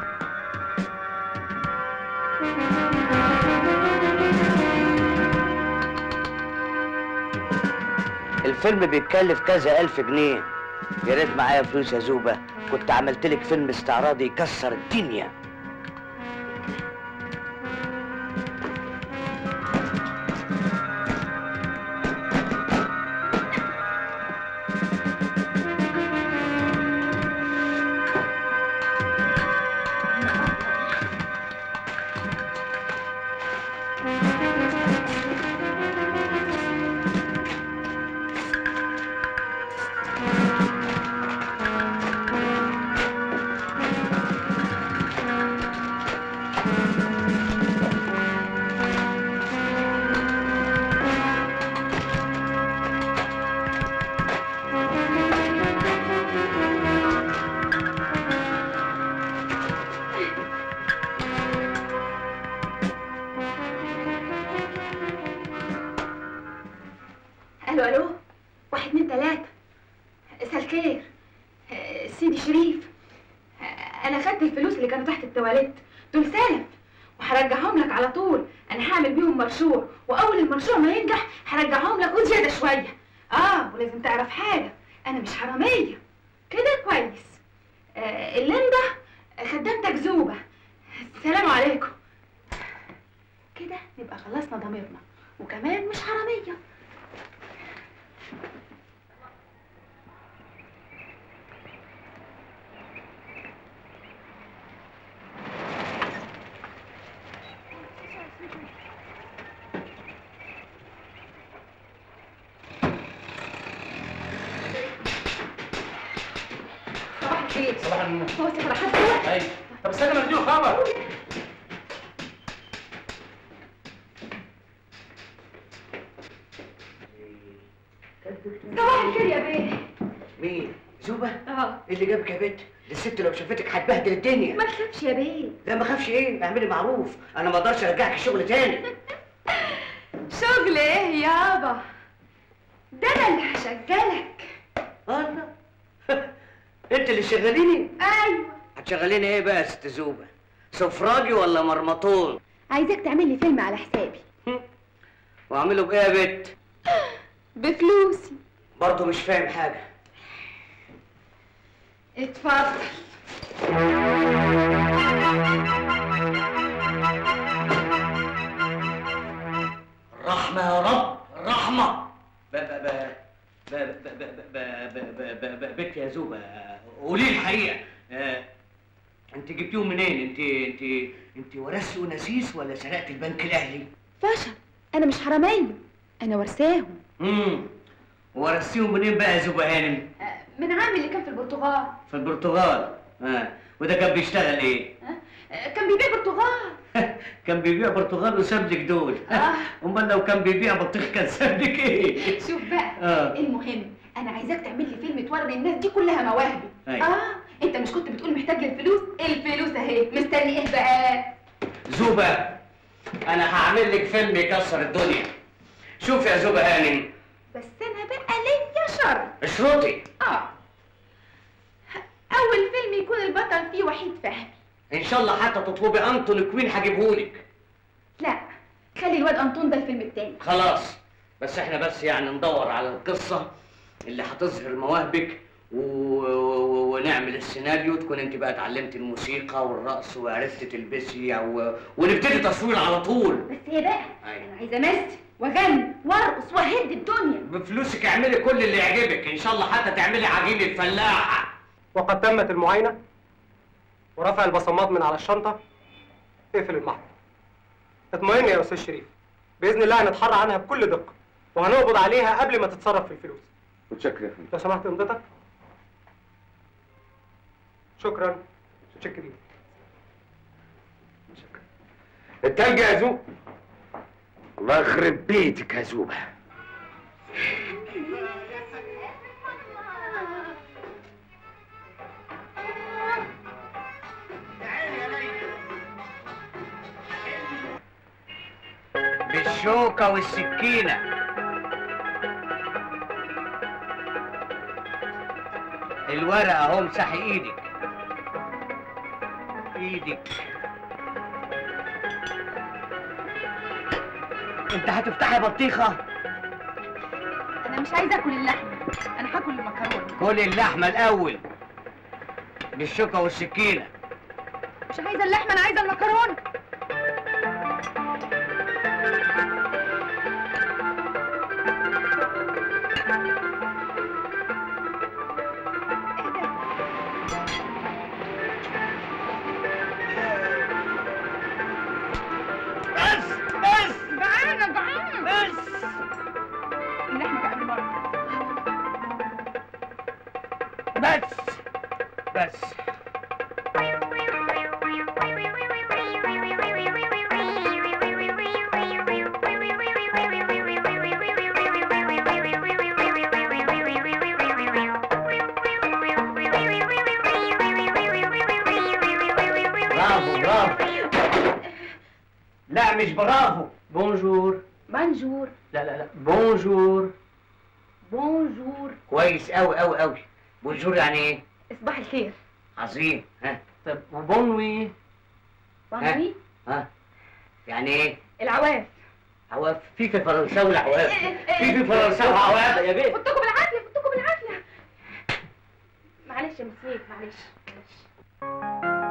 الفيلم بيتكلف كذا ألف جنيه يا ريت معايا فلوس يا زوبة كنت عملت لك فيلم استعراضي يكسر الدنيا الو الو واحد اتنين تلاتة سالكير آه، سيدي شريف آه، انا خدت الفلوس اللي كانوا تحت التواليت دول سلف وهرجعهم لك على طول انا هعمل بيهم مشروع واول المشروع ما ينجح هرجعهم لك وزياده شويه اه ولازم تعرف حاجه انا مش حراميه كده كويس آه اللمبه خدامتك زوبه السلام عليكم كده نبقى خلصنا ضميرنا وكمان مش حراميه صباح الخير صباح النور هو سهر حد هو؟ ايوه طب استنى ما اديله خبر صباح الخير يا بيه مين زوبه اه إيه اللي جابك يا بنت دي الست لو شافتك هتبهدل الدنيا ما تخافش يا بيه لا ما اخافش ايه اعملي معروف انا ما اقدرش ارجعك الشغل تاني شغل ايه يابا ده انا اللي هشغلك الله انت اللي شغاليني ايوه هتشغليني ايه بقى يا ست زوبه سفراجي ولا مرمطون عايزاك تعمل لي فيلم على حسابي واعمله بايه يا بنت بفلوسي برضه مش فاهم حاجه اتفضل الرحمه يا رب الرحمه ب ب ب ب ب ب ب ب ب ب بنت يا زوبه قولي لي الحقيقه آه، انت جبتيهم منين انت انت انت ورثتي ونسيس ولا سرقت البنك الاهلي فشل انا مش حراميه انا ورثاهم امم ورثتيهم منين بقى يا زوبه هانم من عمي اللي كان في البرتغال في البرتغال اه وده كان بيشتغل ايه كان بيبيع برتغال كان بيبيع برتغال وساب لك دول امال لو كان بيبيع بطيخ كان ساب لك ايه شوف بقى آه. المهم انا عايزاك تعمل لي فيلم توري الناس دي كلها مواهبي أيوة. اه انت مش كنت بتقول محتاج للفلوس الفلوس اهي مستني ايه بقى زوبة أنا هعمل لك فيلم يكسر الدنيا شوف يا زوبة هانم بس انا بقى ليا شر اشرطي اه اول فيلم يكون البطل فيه وحيد فهمي إن شاء الله حتى تطلبي أنتوني كوين هجيبهولك لا خلي الواد انطون ده الفيلم التاني خلاص بس احنا بس يعني ندور على القصة اللي هتظهر مواهبك و... و... ونعمل السيناريو تكون انت بقى اتعلمت الموسيقى والرقص وعرفت تلبسي و... ونبتدي تصوير على طول بس هي بقى أيوة. انا عايزه امثل واغني وارقص واهد الدنيا بفلوسك اعملي كل اللي يعجبك ان شاء الله حتى تعملي عجين الفلاح وقد تمت المعاينة ورفع البصمات من على الشنطة اقفل المحضر اطمئن يا أستاذ شريف بإذن الله هنتحرى عنها بكل دقة وهنقبض عليها قبل ما تتصرف في الفلوس متشكر يا فندم لو سمحت امضتك شكرا متشكرين التلج يا زوب الله يخرب بيتك يا زوبة بالشوكة والسكينة الورقة اهو امسحي ايدك ايدك انت هتفتحي بطيخة انا مش عايزه اكل اللحمه انا هاكل المكرونه كل اللحمة الاول بالشوكة والسكينة مش عايزه اللحمه انا عايزه المكرونه بس بس جعانه جعانه بس اللحمه قبل مره بس بس برافو برافو لا مش برافو بونجور بونجور لا لا لا بونجور بونجور كويس قوي قوي قوي بونجور يعني ايه صباح الخير عظيم ها طب وبونوي بونوي ها يعني ايه العواف عواف في في فرنساوي عواف في في فرنساوي عواف يا بيه فوتكم بالعافيه فوتكم بالعافيه معلش يا مسيك معلش معلش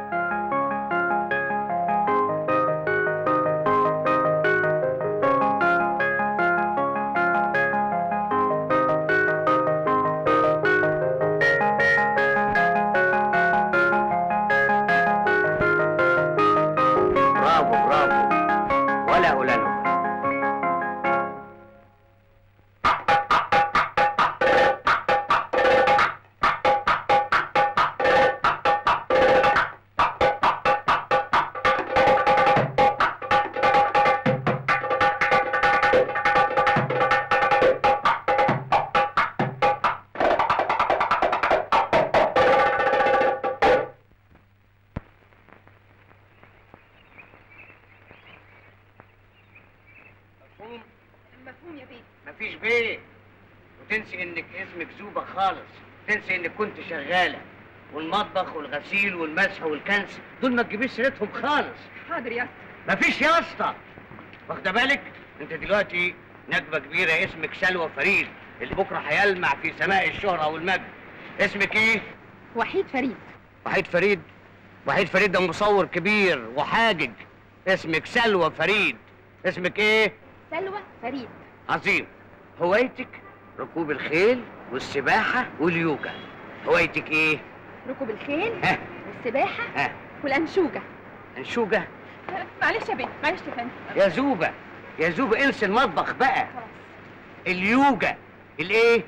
برافو برافو ولا أولانو مفهوم مفهوم يا بيه مفيش بيه وتنسي انك اسمك زوبة خالص تنسي انك كنت شغالة والمطبخ والغسيل والمسح والكنس دول ما تجيبيش سيرتهم خالص حاضر يا مفيش يا اسطى واخده بالك انت دلوقتي نجمه كبيره اسمك سلوى فريد اللي بكره هيلمع في سماء الشهره والمجد اسمك ايه وحيد فريد وحيد فريد وحيد فريد ده مصور كبير وحاجج اسمك سلوى فريد اسمك ايه سلوى فريد عظيم هوايتك ركوب الخيل والسباحه واليوجا هوايتك ايه ركوب الخيل ها والسباحه ها والانشوجه انشوجه معلش يا بيه معلش يا فندم يا زوبة يا زوبة انسى المطبخ بقى اليوجا الايه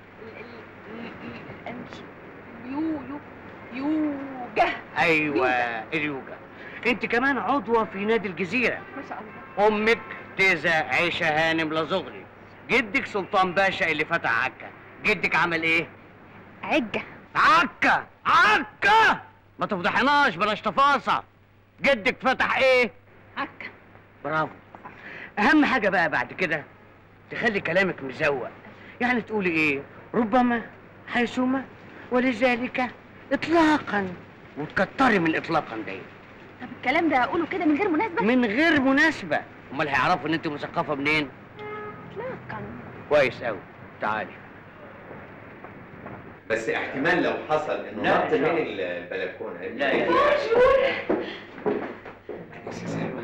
الأنش... يو يو يوجا ايوه اليوجا انت كمان عضوة في نادي الجزيرة ما شاء الله امك تيزة عيشة هانم لزغري جدك سلطان باشا اللي فتح عكا جدك عمل ايه عجة عكا عكا ما تفضحناش بلاش تفاصة جدك فتح ايه عكا برافو اهم حاجة بقى بعد كده تخلي كلامك مزوق يعني تقولي ايه ربما حيثما ولذلك اطلاقا وتكتري من اطلاقا دي طب الكلام ده اقوله كده من غير مناسبة من غير مناسبة امال هيعرفوا ان انت مثقفة منين اطلاقا كويس قوي تعالي بس احتمال لو حصل انه لا، نط إن شاء من الله. البلكونه لا يا أنسة سلوى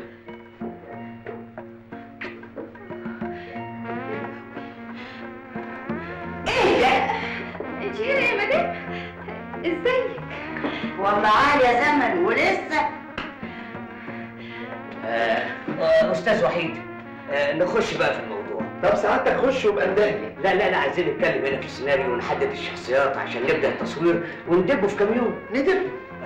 ايه ده؟ انت هنا يا مدام ازيك والله عال يا زمن ولسه آه آه استاذ وحيد آه نخش بقى في الموضوع طب سعادتك خش وابقى اندهني لا لا لا عايزين نتكلم هنا في السيناريو ونحدد الشخصيات عشان نبدا التصوير وندبه في كام يوم ندب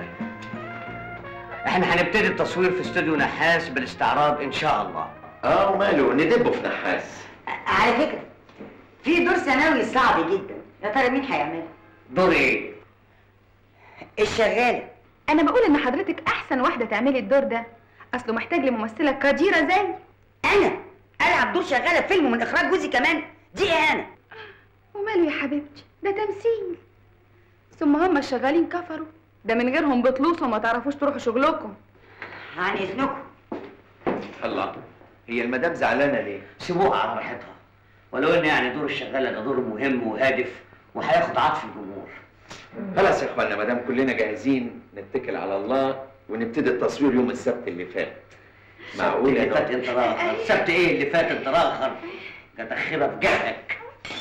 احنا هنبتدي التصوير في استوديو نحاس بالاستعراض ان شاء الله اه وماله ندبه في نحاس على فكرة في دور ثانوي صعب جدا يا ترى مين هيعمله؟ دور ايه الشغالة انا بقول ان حضرتك احسن واحدة تعملي الدور ده اصله محتاج لممثلة قديرة زي أنا ألعب دور شغالة في فيلم من إخراج جوزي كمان دي إهانة وماله يا حبيبتي ده تمثيل ثم هم الشغالين كفروا ده من غيرهم بتلوصوا وما تعرفوش تروحوا شغلكم عن إذنكم الله هي المدام زعلانه ليه؟ سيبوها على راحتها ولو ان يعني دور الشغاله ده دور مهم وهادف وهياخد عطف الجمهور خلاص يا اخوانا ما دام كلنا جاهزين نتكل على الله ونبتدي التصوير يوم السبت اللي فات معقول اللي يا فات نور؟ انت راخر سبت ايه اللي فات انت راخر كتخبه في جهلك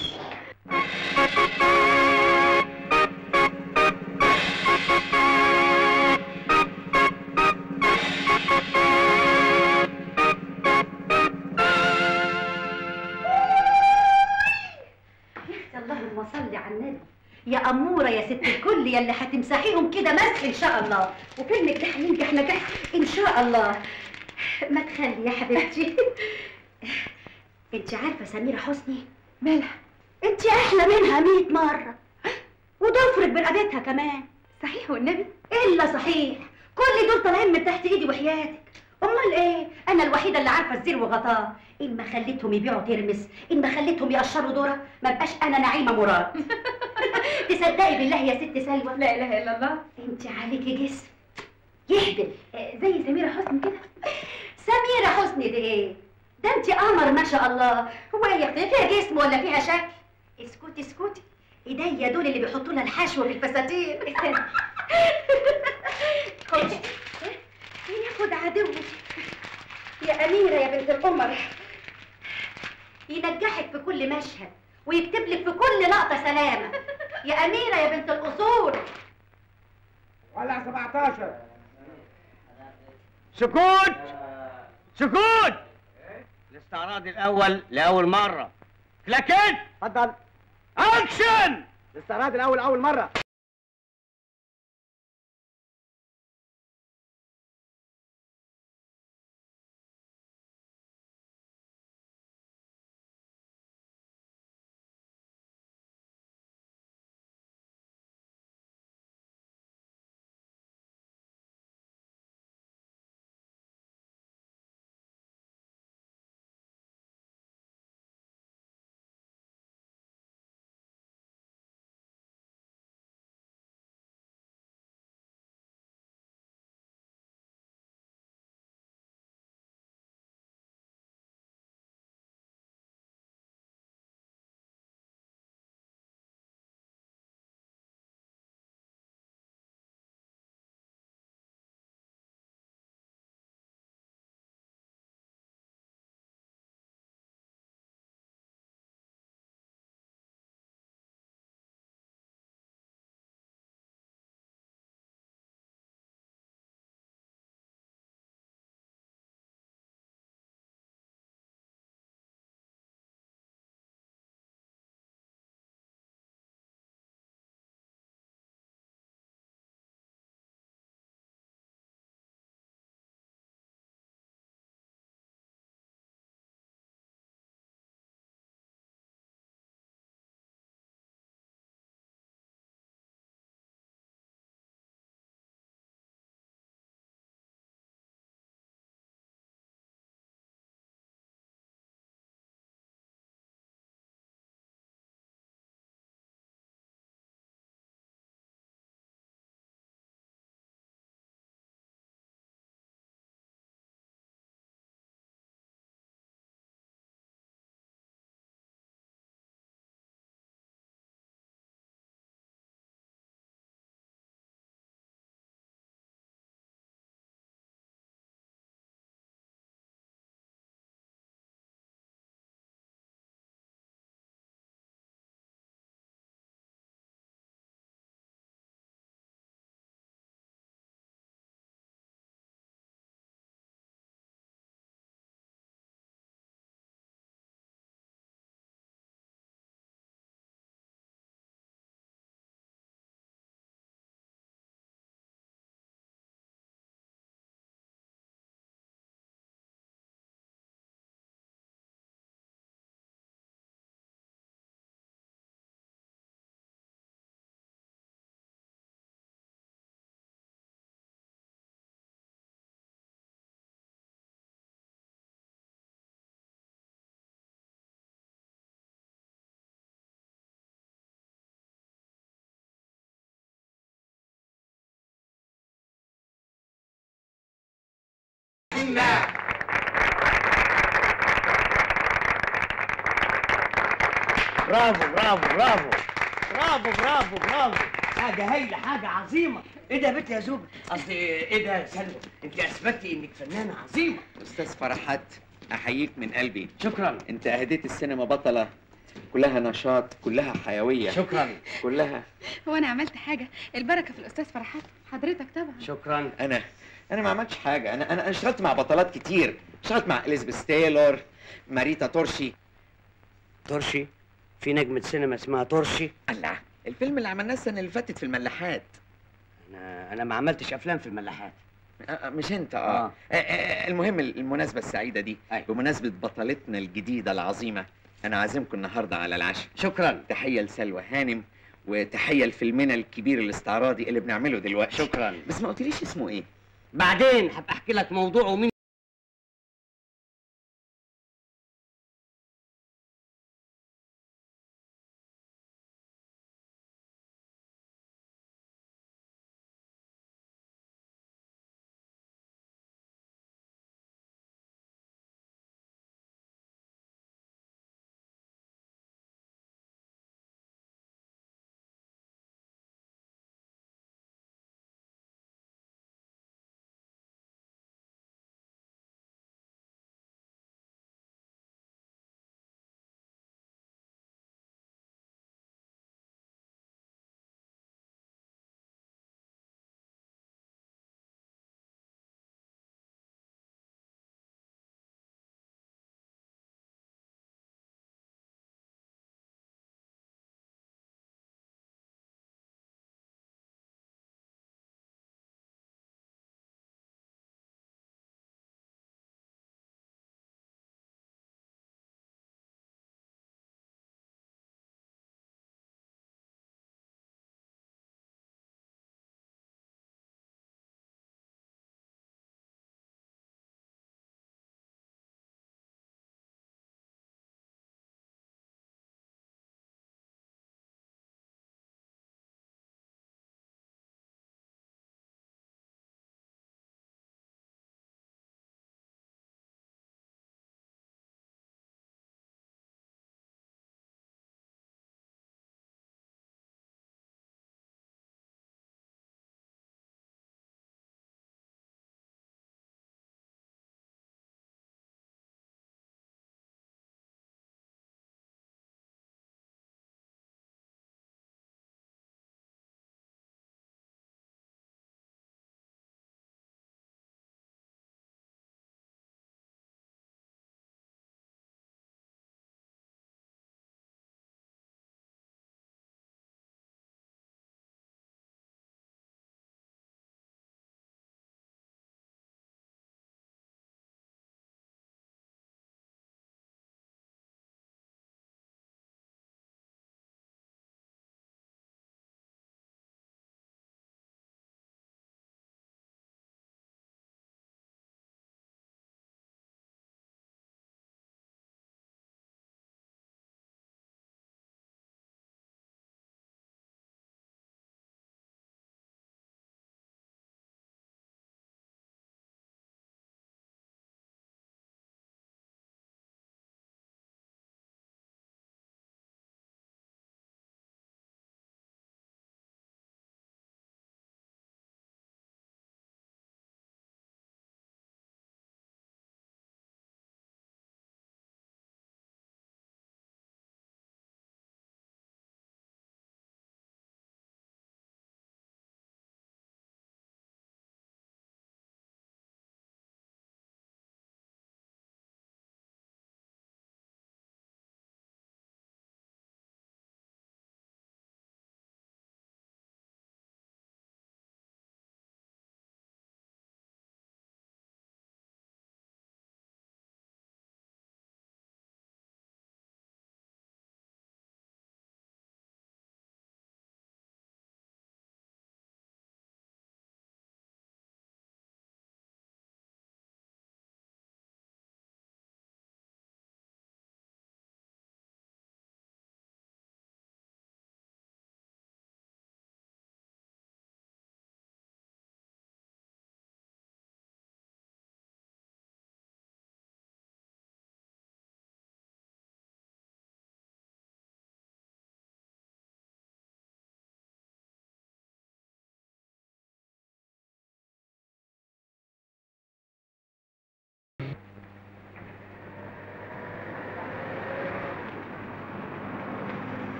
اللهم صل على النبي يا أمورة يا ست الكل يا اللي هتمسحيهم كده مسح إن شاء الله وفيلمك ده هينجح نجاح إن شاء الله ما تخلي يا حبيبتي أنت عارفة سميرة حسني؟ مالها أنت أحلى منها مية مرة وضفرك برقبتها كمان صحيح والنبي إلا صحيح كل دول طالعين من تحت إيدي وحياتك أمال إيه؟ أنا الوحيدة اللي عارفة الزير وغطاه إن ما خليتهم يبيعوا ترمس إن ما خليتهم يقشروا ذرة ما بقاش أنا نعيمة مراد تصدقي بالله يا ست سلوى لا اله الا الله انت عليكي جسم يهبل آه، زي سميرة حسني كده سميرة حسني دي ايه ده انت قمر ما شاء الله هو هي فيها جسم ولا فيها شكل اسكتي اسكتي ايديا دول اللي بيحطوا لها الحشوه في الفساتين خدي ياخد عدوك يا أميرة يا بنت القمر ينجحك في كل مشهد ويكتب لك في كل لقطة سلامة يا أميرة يا بنت الأصول ولع 17 سكوت سكوت الاستعراض الاول لاول مره كلاكيت اتفضل اكشن الاستعراض الاول اول مره برافو برافو برافو برافو برافو برافو حاجة هايلة حاجة عظيمة ايه ده يا بنت يا زوبة قصدي ايه ده يا سلوى انت اثبتي انك فنانة عظيمة استاذ فرحات احييك من قلبي شكرا انت اهديت السينما بطله كلها نشاط كلها حيويه شكرا كلها هو انا عملت حاجه البركه في الاستاذ فرحات حضرتك طبعا شكرا انا انا ما عملتش حاجه انا انا أنا اشتغلت مع بطلات كتير اشتغلت مع اليزابيث تايلور ماريتا تورشي ترشي في نجمة سينما اسمها ترشي الله الفيلم اللي عملناه السنه اللي فاتت في الملاحات انا انا ما عملتش افلام في الملاحات آه، آه، مش انت اه, آه. آه. آه المهم المناسبه السعيده دي أيوة. بمناسبه بطلتنا الجديده العظيمه انا عازمكم النهارده على العشاء شكرا تحيه لسلوى هانم وتحيه لفيلمنا الكبير الاستعراضي اللي بنعمله دلوقتي شكرا بس ما قلتليش اسمه ايه بعدين هبقى احكي لك موضوعه ومين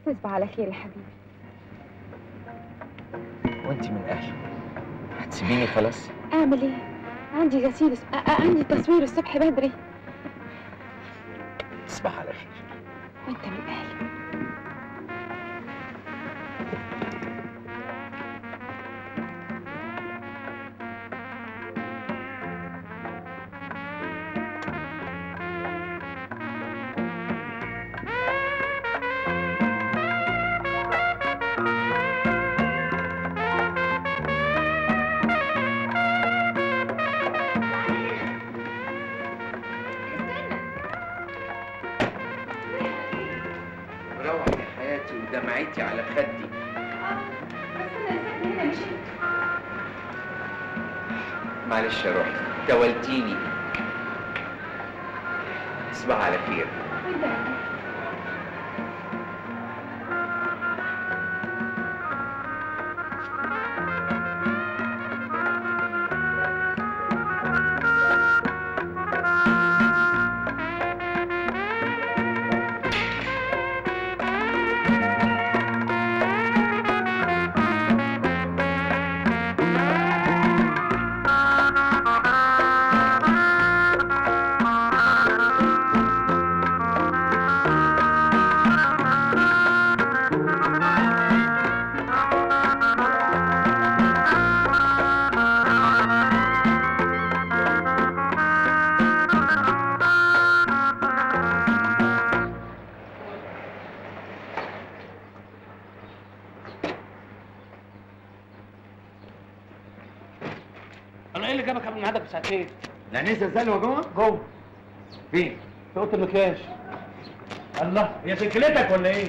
تصبح على خير يا حبيبي وانت من اهله هتسيبيني خلاص اعمل ايه عندي غسيل أ- أ- عندي تصوير الصبح بدري تصبح على خير وانت من اهلي روح يا حياتي ودمعتي على خدي معلش يا روحي تولتيني تصبح على خير انا ايه اللي جابك قبل ميعادك بساعتين؟ الانسه سلوى جوه؟ جوه فين؟ في اوضه المكياج الله هي سكلتك ولا ايه؟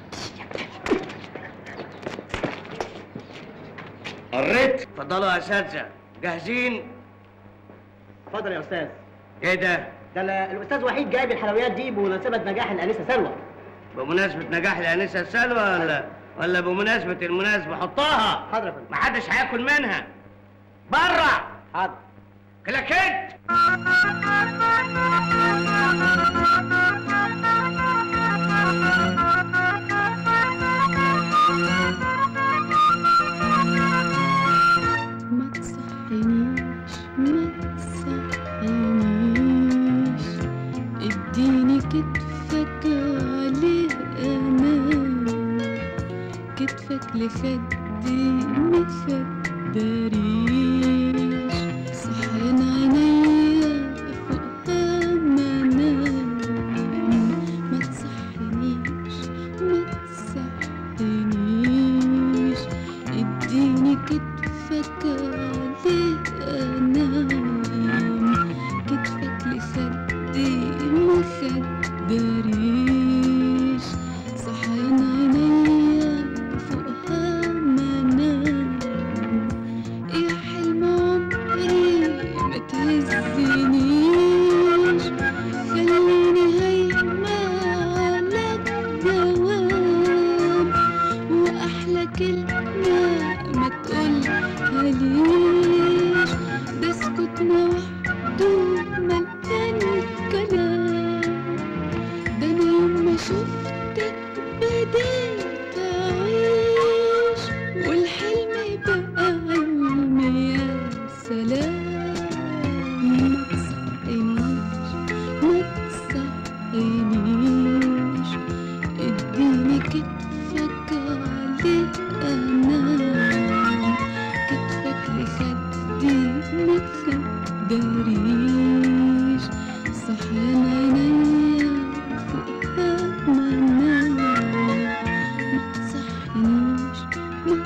قريت اتفضلوا يا اساتذه جاهزين اتفضل يا استاذ ايه ده ده ال- الاستاذ وحيد جايب الحلويات دي بمناسبه نجاح الانسه سلوى بمناسبه نجاح الانسه سلوى ولا ولا بمناسبه المناسبه حطها حاضر يا فندم محدش هياكل منها بره حاضر كلاكيت ما تصحينيش ما تصحينيش اديني كتفك عليه امان كتفك لخدي مخدريش صحيان عينيا فوقها منام ما تصحينيش ما تصحينيش اديني كتفك عليه انام كتفك لخدي مخدريش صحيان عينيا فوقها منام يا حلم عمري ما تهزنيش خليني هايمة على الدوام واحلى كلمة ما تقولها ليش ده سكوتنا وحده مليان كلام ده انا يوم ما شفتك بديت اعيش والحلم بقى علم يا سلام ما تصحينيش ما تصحينيش اديني كتفك عليه انام كتفك لخدي ما تخدريش صحيان عينيا فوقها منام ما تصحينيش ما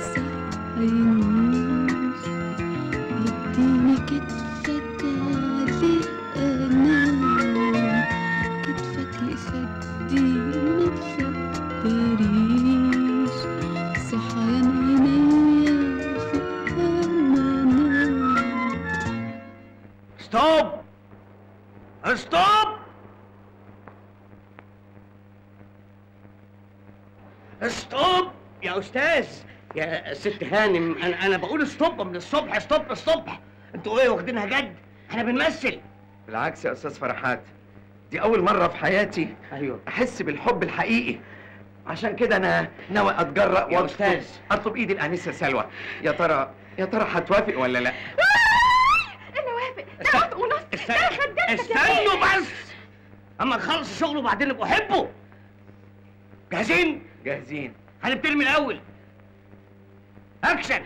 تصحينيش اديني كتفك عليه انام كتفك لخدي ما تخدريش صحيان عينيا فوقها منام ستوب ستوب ستوب يا استاذ يا ست هانم انا انا بقول ستوب من الصبح ستوب الصبح انتوا ايه واخدينها جد احنا بنمثل بالعكس يا استاذ فرحات دي اول مره في حياتي ايوه احس بالحب الحقيقي عشان كده انا ناوي اتجرأ يا واطلب أستاذ. اطلب ايد الانسه سلوى يا ترى يا ترى هتوافق ولا لا انا وافق ده عقد ونص ده أنا خدمتك يا استنوا بيه. بس اما نخلص الشغل وبعدين نبقوا حبوا جاهزين جاهزين هنبتدي من الاول اكشن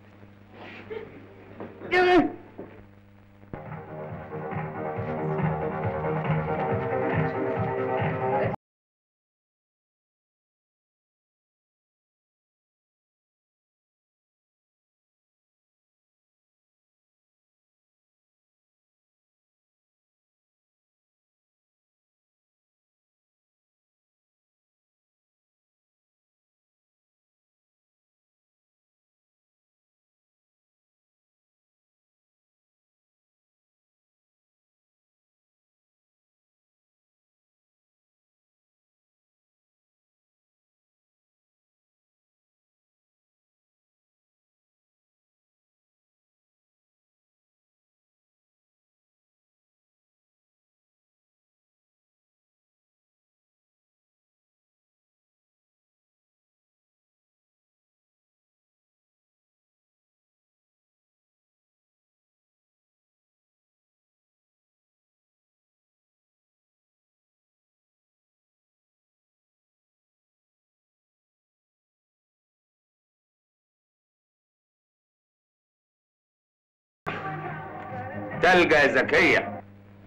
تلجة يا زكية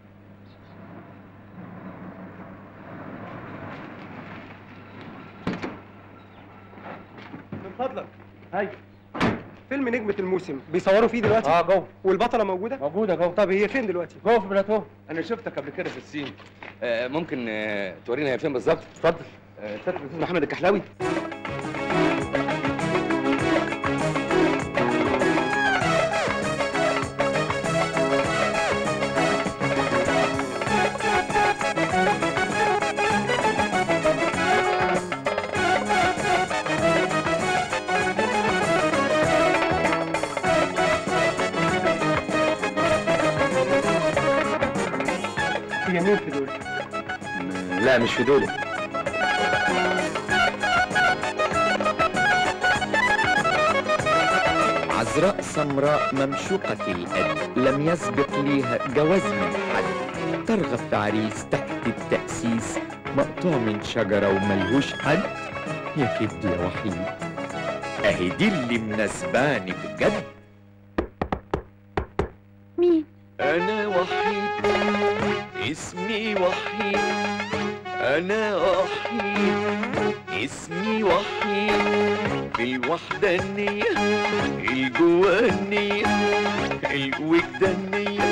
من فضلك هاي فيلم نجمة الموسم بيصوروا فيه دلوقتي؟ اه جوه والبطلة موجودة؟ موجودة جوه طب هي فين دلوقتي؟ جوه في بلاتو انا شفتك قبل كده في السين آه ممكن آه تورينا هي فين بالظبط اتفضل آه فاكر الاستاذ محمد الكحلاوي هي مين في دول؟ لا مش في دول عذراء سمراء ممشوقة الأد لم يسبق ليها جواز من حد ترغب في عريس تحت التأسيس مقطوع من شجرة وملهوش حد يا كبد يا وحيد أهي دي اللي مناسباني بجد مين؟ أنا وحيد اسمي وحيد أنا وحيد اسمي وحيد الوحدانية الجوانية الوجدانية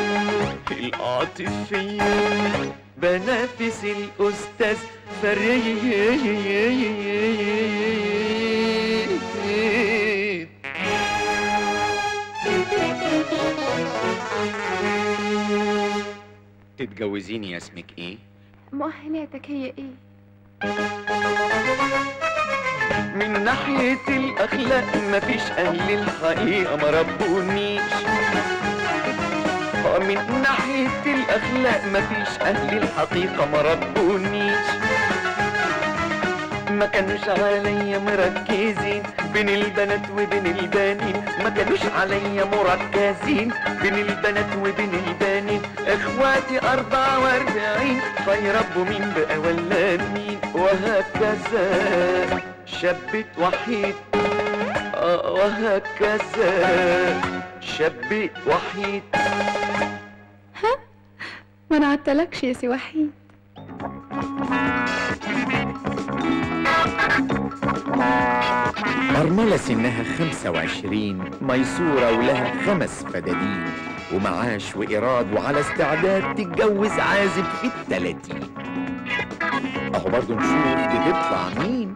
العاطفية بنافس الأستاذ فريد تتجوزيني يا اسمك ايه؟ مؤهلاتك هي ايه؟ من ناحية الأخلاق مفيش أهل الحقيقة ما ربونيش آه، من ناحية الأخلاق مفيش أهل الحقيقة ما ربونيش ما كانوش عليا مركزين بين البنات وبين البنين ما كانوش عليا مركزين بين البنات وبين البنين اخواتي اربعة واربعين فيربوا مين بقى ولا مين وهكذا شبت وحيد آه وهكذا شبت وحيد ما انا عدتلكش يا سي وحيد أرملة سنها خمسة وعشرين ميسورة ولها خمس فدادين ومعاش وإيراد وعلى استعداد تتجوز عازب في التلاتين أهو برضه نشوف دي تطلع مين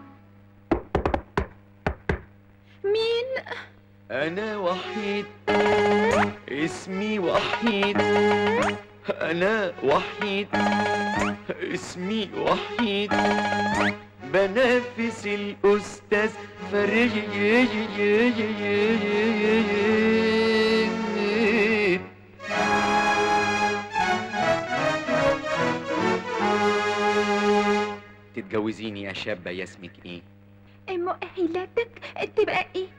مين؟ أنا وحيد اسمي وحيد أنا وحيد اسمي وحيد بنافس الأستاذ فريد تتجوزيني يا شابة يا اسمك ايه مؤهلاتك تبقى ايه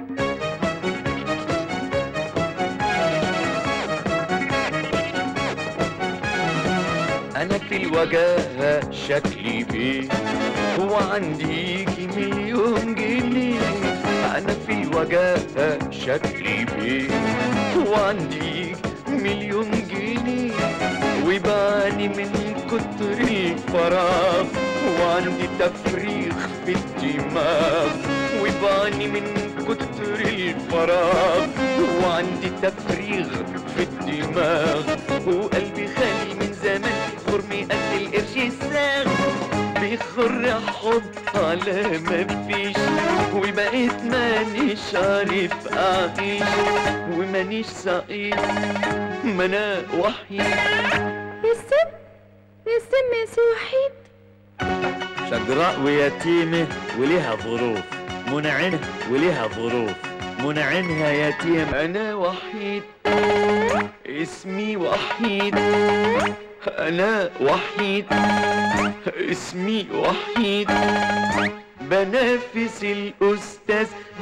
انا في الوجاهة شكلي بيه وعنديكي مليون جنيه انا في الوجاهة شكلي بيه وعنديك مليون جنيه وباني من كتر الفراغ وعندي تفريغ في الدماغ وباني من كتر الفراغ وعندي تفريغ في الدماغ وقلبي خالي من زمان بيخر مئة القرش الساغ بيخر حب على ما فيش وبقيت مانيش عارف اعيش ومانيش سعيد ما انا وحيد السم السم يا سي وحيد شجراء ويتيمة وليها ظروف منعنة وليها ظروف منعنها يتيم أنا وحيد اسمي وحيد أنا وحيد اسمي وحيد بنافس الأستاذ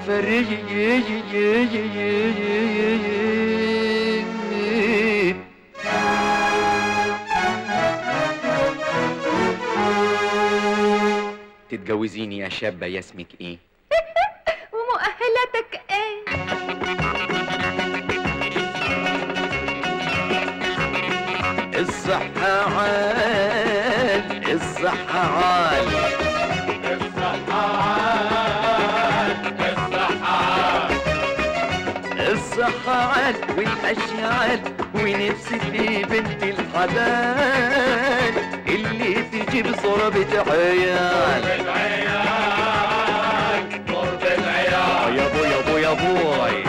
فريد تتجوزيني يا شابة يا اسمك ايه ومؤهلاتك ايه الصحة عال الصحة عال الصحة عال والأشعال ونفسي في بنت الحلال اللي تجيب صورة عيال يا بوي يا بوي يا بوي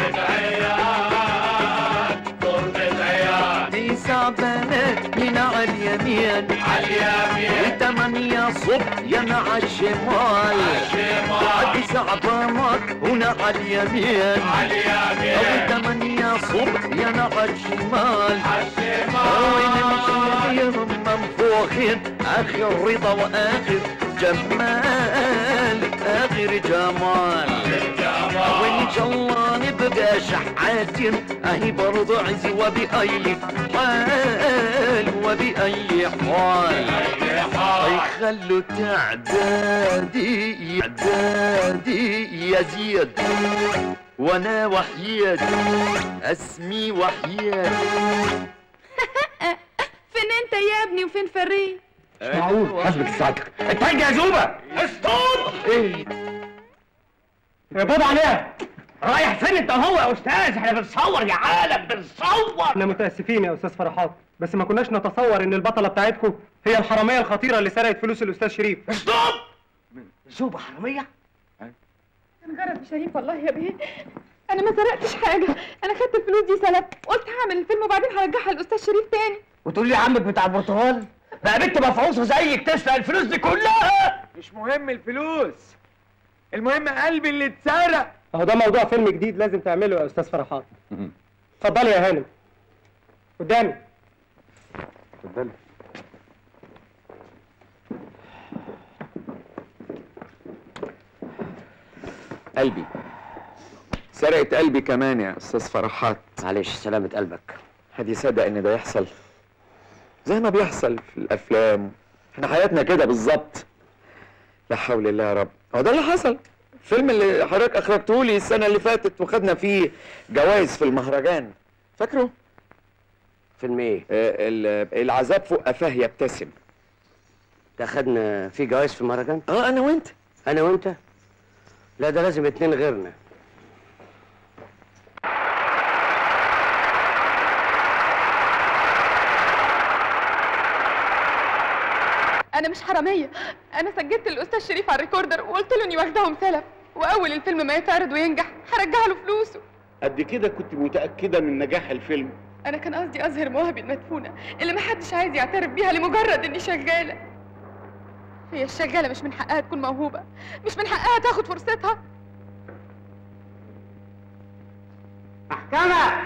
تسع بنات من على اليمين على اليمين وثمانية صبيان على الشمال على تسع بنات هنا على اليمين على اليمين وثمانية صبيان على الشمال على الشمال ونمشي منفوخين آخر رضا وآخر جمال آخر جمال وإن شاء الله نبقى شحاتين أهي برضه عزي وبأي حال وبأي حال يخلوا تعدادي تعدادي يزيد وانا وحيد اسمي وحيد فين انت يا ابني وفين فريد مش معقول حسبك السعادة اتفرج يا زوبة اسطول ايه يا بابا عليها رايح فين انت هو يا استاذ احنا بنصور يا عالم بنصور احنا متاسفين يا استاذ فرحات بس ما كناش نتصور ان البطله بتاعتكم هي الحراميه الخطيره اللي سرقت فلوس الاستاذ شريف ستوب زوبة حرامية انغرب شريف والله يا بيه انا ما سرقتش حاجه انا خدت الفلوس دي سلب قلت هعمل الفيلم وبعدين هرجعها للاستاذ شريف تاني وتقول لي عمك بتاع البرتغال بقى بنت مفعوصة زيك تسرق الفلوس دي كلها مش مهم الفلوس المهم قلبي اللي اتسرق اهو ده موضوع فيلم جديد لازم تعمله يا استاذ فرحات اتفضلي يا هانم قدامي اتفضلي قلبي سرقت قلبي كمان يا استاذ فرحات معلش سلامة قلبك حد يصدق ان ده يحصل زي ما بيحصل في الافلام احنا حياتنا كده بالظبط لا حول الله يا رب هو ده اللي حصل الفيلم اللي حضرتك اخرجته لي السنه اللي فاتت وخدنا فيه جوائز في المهرجان فاكره فيلم ايه آه ال- العذاب فوق قفاه يبتسم ده خدنا فيه جوائز في المهرجان اه انا وانت انا وانت لا ده لازم اتنين غيرنا انا مش حراميه انا سجلت للاستاذ شريف على الريكوردر وقلت له اني واخداهم سلف واول الفيلم ما يتعرض وينجح هرجع له فلوسه قد كده كنت متأكدة من نجاح الفيلم انا كان قصدي اظهر مواهبي المدفونه اللي محدش عايز يعترف بيها لمجرد اني شغاله هي الشغاله مش من حقها تكون موهوبه مش من حقها تاخد فرصتها محكمة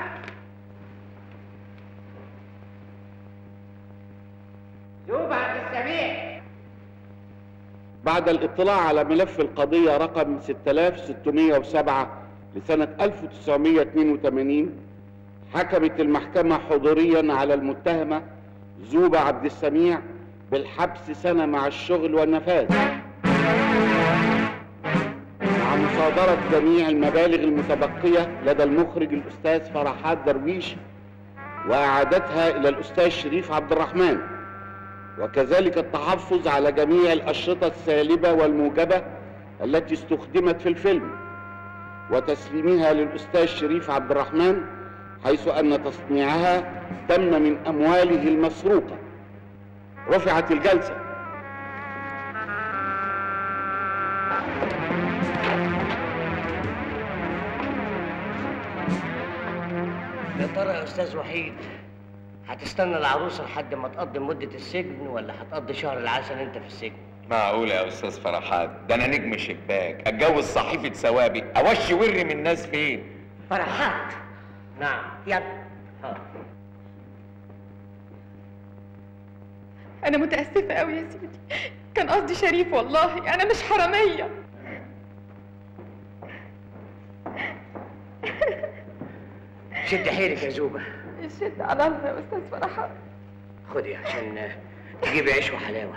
زوبة عبد السميع بعد الاطلاع على ملف القضية رقم 6607 لسنة 1982 حكمت المحكمة حضوريا على المتهمة زوبة عبد السميع بالحبس سنة مع الشغل والنفاذ مع مصادرة جميع المبالغ المتبقية لدى المخرج الأستاذ فرحات درويش وإعادتها إلى الأستاذ شريف عبد الرحمن وكذلك التحفظ على جميع الأشرطة السالبة والموجبة التي استخدمت في الفيلم وتسليمها للأستاذ شريف عبد الرحمن حيث أن تصنيعها تم من أمواله المسروقة رفعت الجلسة يا ترى يا استاذ وحيد هتستنى العروسه لحد ما تقضي مده السجن ولا هتقضي شهر العسل انت في السجن معقول يا استاذ فرحات ده انا نجم شباك اتجوز صحيفه ثوابي اوشي وري من الناس فين فرحات نعم يلا حاضر. انا متاسفه قوي يا سيدي كان قصدي شريف والله انا مش حراميه شد حيلك يا زوبه الشد على الله يا استاذ فرحات خدي عشان تجيبي عيش وحلاوه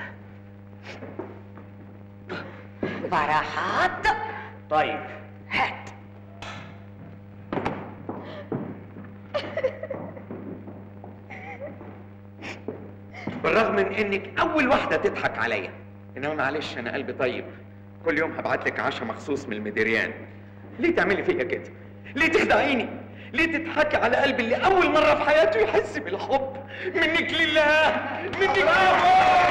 فرحات طيب هات بالرغم من انك اول واحده تضحك عليا انما معلش انا قلبي طيب كل يوم هبعت لك عشاء مخصوص من المديريان ليه تعملي فيا كده ليه تخدعيني ليه تضحكي على قلبي اللي اول مره في حياته يحس بالحب منك لله منك لله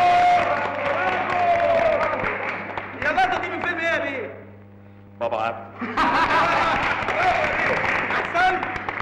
يا بطل دي من فيلم ايه يا بيه؟ بابا عارف احسن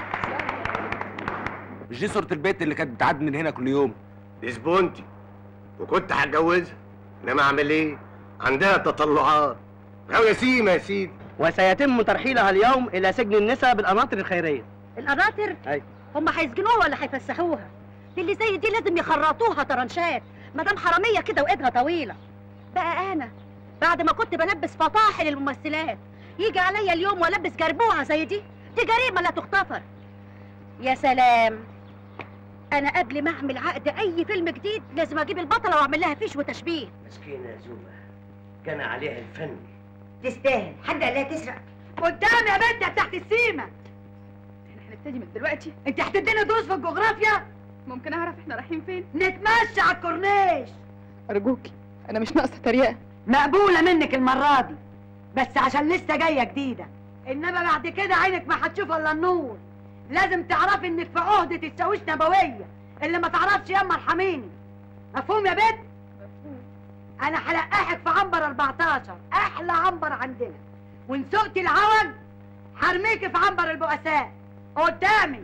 مش دي صورة البيت اللي كانت بتعدي من هنا كل يوم دي زبونتي وكنت هتجوزها انما اعمل ايه؟ عندها تطلعات او يا سيما يا سيدي وسيتم ترحيلها اليوم الى سجن النساء بالقناطر الخيريه القناطر اي هم هيسجنوها ولا هيفسحوها دي اللي زي دي لازم يخرطوها طرنشات ما دام حراميه كده وايدها طويله بقى انا بعد ما كنت بلبس فطاحل للممثلات يجي عليا اليوم والبس جربوعه زي دي دي جريمه لا تغتفر يا سلام انا قبل ما اعمل عقد اي فيلم جديد لازم اجيب البطله واعمل لها فيش وتشبيه مسكينه يا زوبه كان عليها الفن تستاهل حد قال لها تسرق قدامي يا بنت تحت السيمه هنبتدي من دلوقتي انت هتديني دروس في الجغرافيا ممكن اعرف احنا رايحين فين نتمشى على الكورنيش ارجوكي انا مش ناقصه تريقه مقبولة منك المرة دي بس عشان لسه جاية جديدة إنما بعد كده عينك ما هتشوف إلا النور لازم تعرفي إنك في عهدة الشاويش نبوية اللي ما تعرفش ياما ارحميني مفهوم يا بنت؟ أنا هلقحك في عنبر 14 أحلى عنبر عندنا وإن سقتي العوج هرميكي في عنبر البؤساء قدامي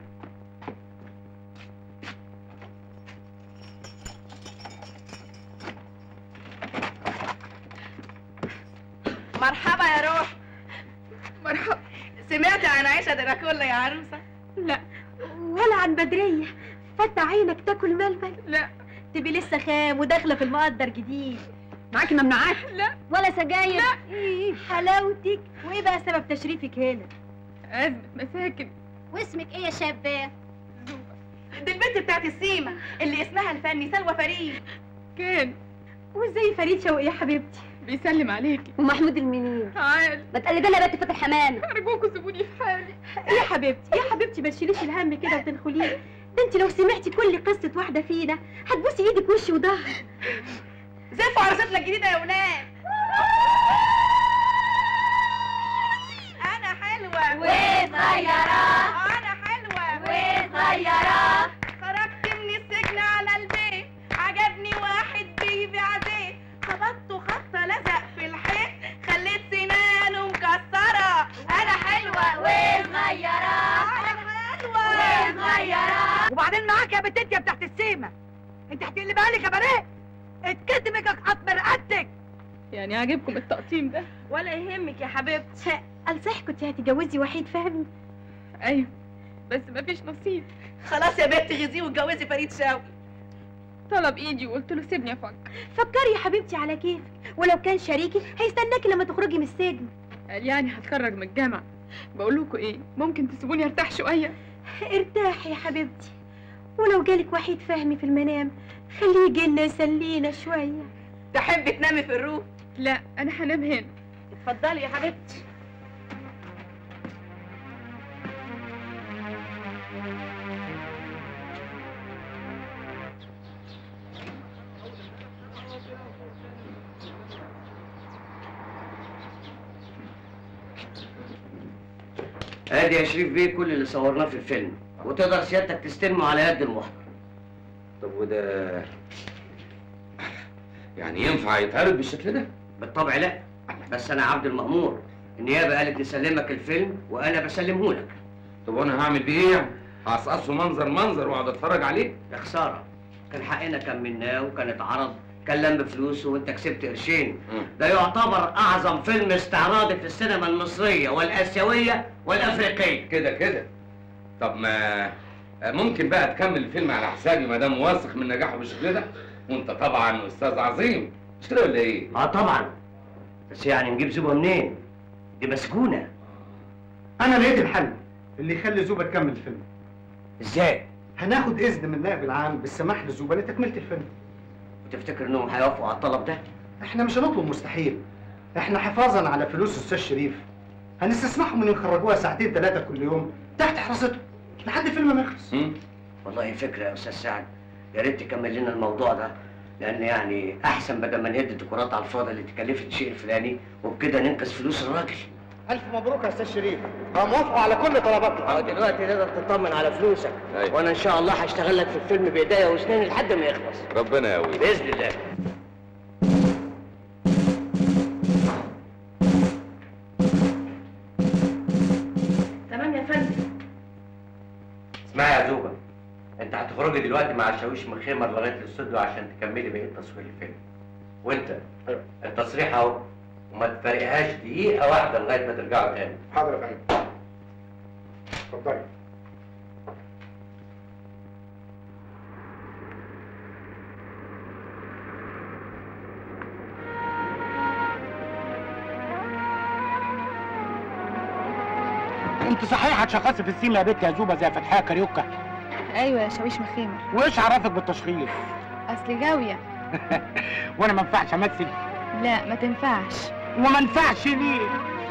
مرحبا يا روح مرحبا سمعت عن عيشة دراكولا يا عروسة؟ لا ولا عن بدرية فتح عينك تاكل ملبن لا تبقي لسه خام وداخلة في المقدر جديد معاكي ممنوعات لا ولا سجاير لا. ايه حلاوتك وايه بقى سبب تشريفك هنا أزمة مساكن واسمك ايه يا شابة دي البنت بتاعت السيمة اللي اسمها الفني سلوى فريد كان وازاي فريد شوقي يا حبيبتي بيسلم عليكي ومحمود المنير تعال ما تقلدي لنا بنت فتح حمامة ارجوكوا سيبوني في حالي يا حبيبتي يا حبيبتي ما تشيليش الهم كده وتنخليه ده انت لو سمعتي كل قصة واحدة فينا هتبوسي ايدك وش وظهر زفوا عروستنا الجديدة يا ولاد أنا حلوة وصغيرة. أنا حلوة وصغيرة. خرجت من السجن على البيت عجبني واحد بيبيع زيت خبطته خبطة لزق في الحيط خليت سنانه مكسرة أنا حلوة وصغيرة. أنا حلوة وصغيرة. وبعدين معاك يا بنت انت يا بتاعت السيمة انت هتقلبها لي كباريه اتكتمك اقطع رقبتك يعني عاجبكم التقطيم ده ولا يهمك يا حبيبتي الصح كنت هتتجوزي وحيد فهمي ايوه بس مفيش نصيب خلاص يا بنت غزيه واتجوزي فريد شوقي طلب ايدي وقلت له سيبني افكر فكري يا حبيبتي على كيفك ولو كان شريكي هيستناكي لما تخرجي من السجن قال يعني هتخرج من الجامعة بقول لكم ايه ممكن تسيبوني ارتاح شوية ارتاحي يا حبيبتي ولو جالك وحيد فهمي في المنام خليه يجينا يسلينا شويه تحبي تنامي في الروف لا انا هنام هنا اتفضلي يا حبيبتي ادي يا شريف بيه كل اللي صورناه في الفيلم وتقدر سيادتك تستلمه على يد المحضر طب وده يعني ينفع يتعرض بالشكل ده؟ بالطبع لا بس انا عبد المأمور النيابه قالت نسلمك الفيلم وانا بسلمه لك طب وانا هعمل بيه ايه يعني؟ هقصقصه منظر منظر واقعد اتفرج عليه؟ يا خساره كان حقنا كملناه وكان اتعرض كان لم فلوسه وانت كسبت قرشين ده يعتبر اعظم فيلم استعراضي في السينما المصريه والاسيويه والافريقيه كده كده طب ما ممكن بقى تكمل الفيلم على حسابي ما دام واثق من نجاحه بالشكل ده وانت طبعا استاذ عظيم مش كده ولا ايه؟ اه طبعا بس يعني نجيب زوبه منين؟ دي مسجونه انا لقيت الحل اللي يخلي زوبه تكمل الفيلم ازاي؟ هناخد اذن من النائب العام بالسماح لزوبه لتكمله الفيلم وتفتكر انهم هيوافقوا على الطلب ده؟ احنا مش هنطلب مستحيل احنا حفاظا على فلوس الاستاذ شريف هنستسمحهم ان يخرجوها ساعتين ثلاثه كل يوم تحت حراستهم لحد الفيلم ما يخلص والله فكره يا استاذ سعد يا ريت تكمل لنا الموضوع ده لان يعني احسن بدل ما ندي ديكورات على الفاضي اللي تكلفت الشيء الفلاني وبكده ننقذ فلوس الراجل الف مبروك يا استاذ شريف موافقه على كل طلباتنا اه دلوقتي تقدر تطمن على فلوسك وانا ان شاء الله هشتغل لك في الفيلم بايديا واسناني لحد ما يخلص ربنا يقوي باذن الله تمام يا فندم اسمعي يا زوبه انت هتخرجي دلوقتي مع الشاويش من خيمر لغايه الاستوديو عشان تكملي بقيه تصوير الفيلم وانت التصريح اهو وما تفارقهاش دقيقه واحده لغايه ما ترجعوا تاني حاضر يا فندم اتفضلي انت صحيح هتشخصي في السيما يا بنت يا زوبه زي فتحيه كاريوكا ايوه يا شاويش مخيمر وايش عرفك بالتشخيص اصل جاويه وانا ما ينفعش امثل لا ما تنفعش وما ينفعش ليه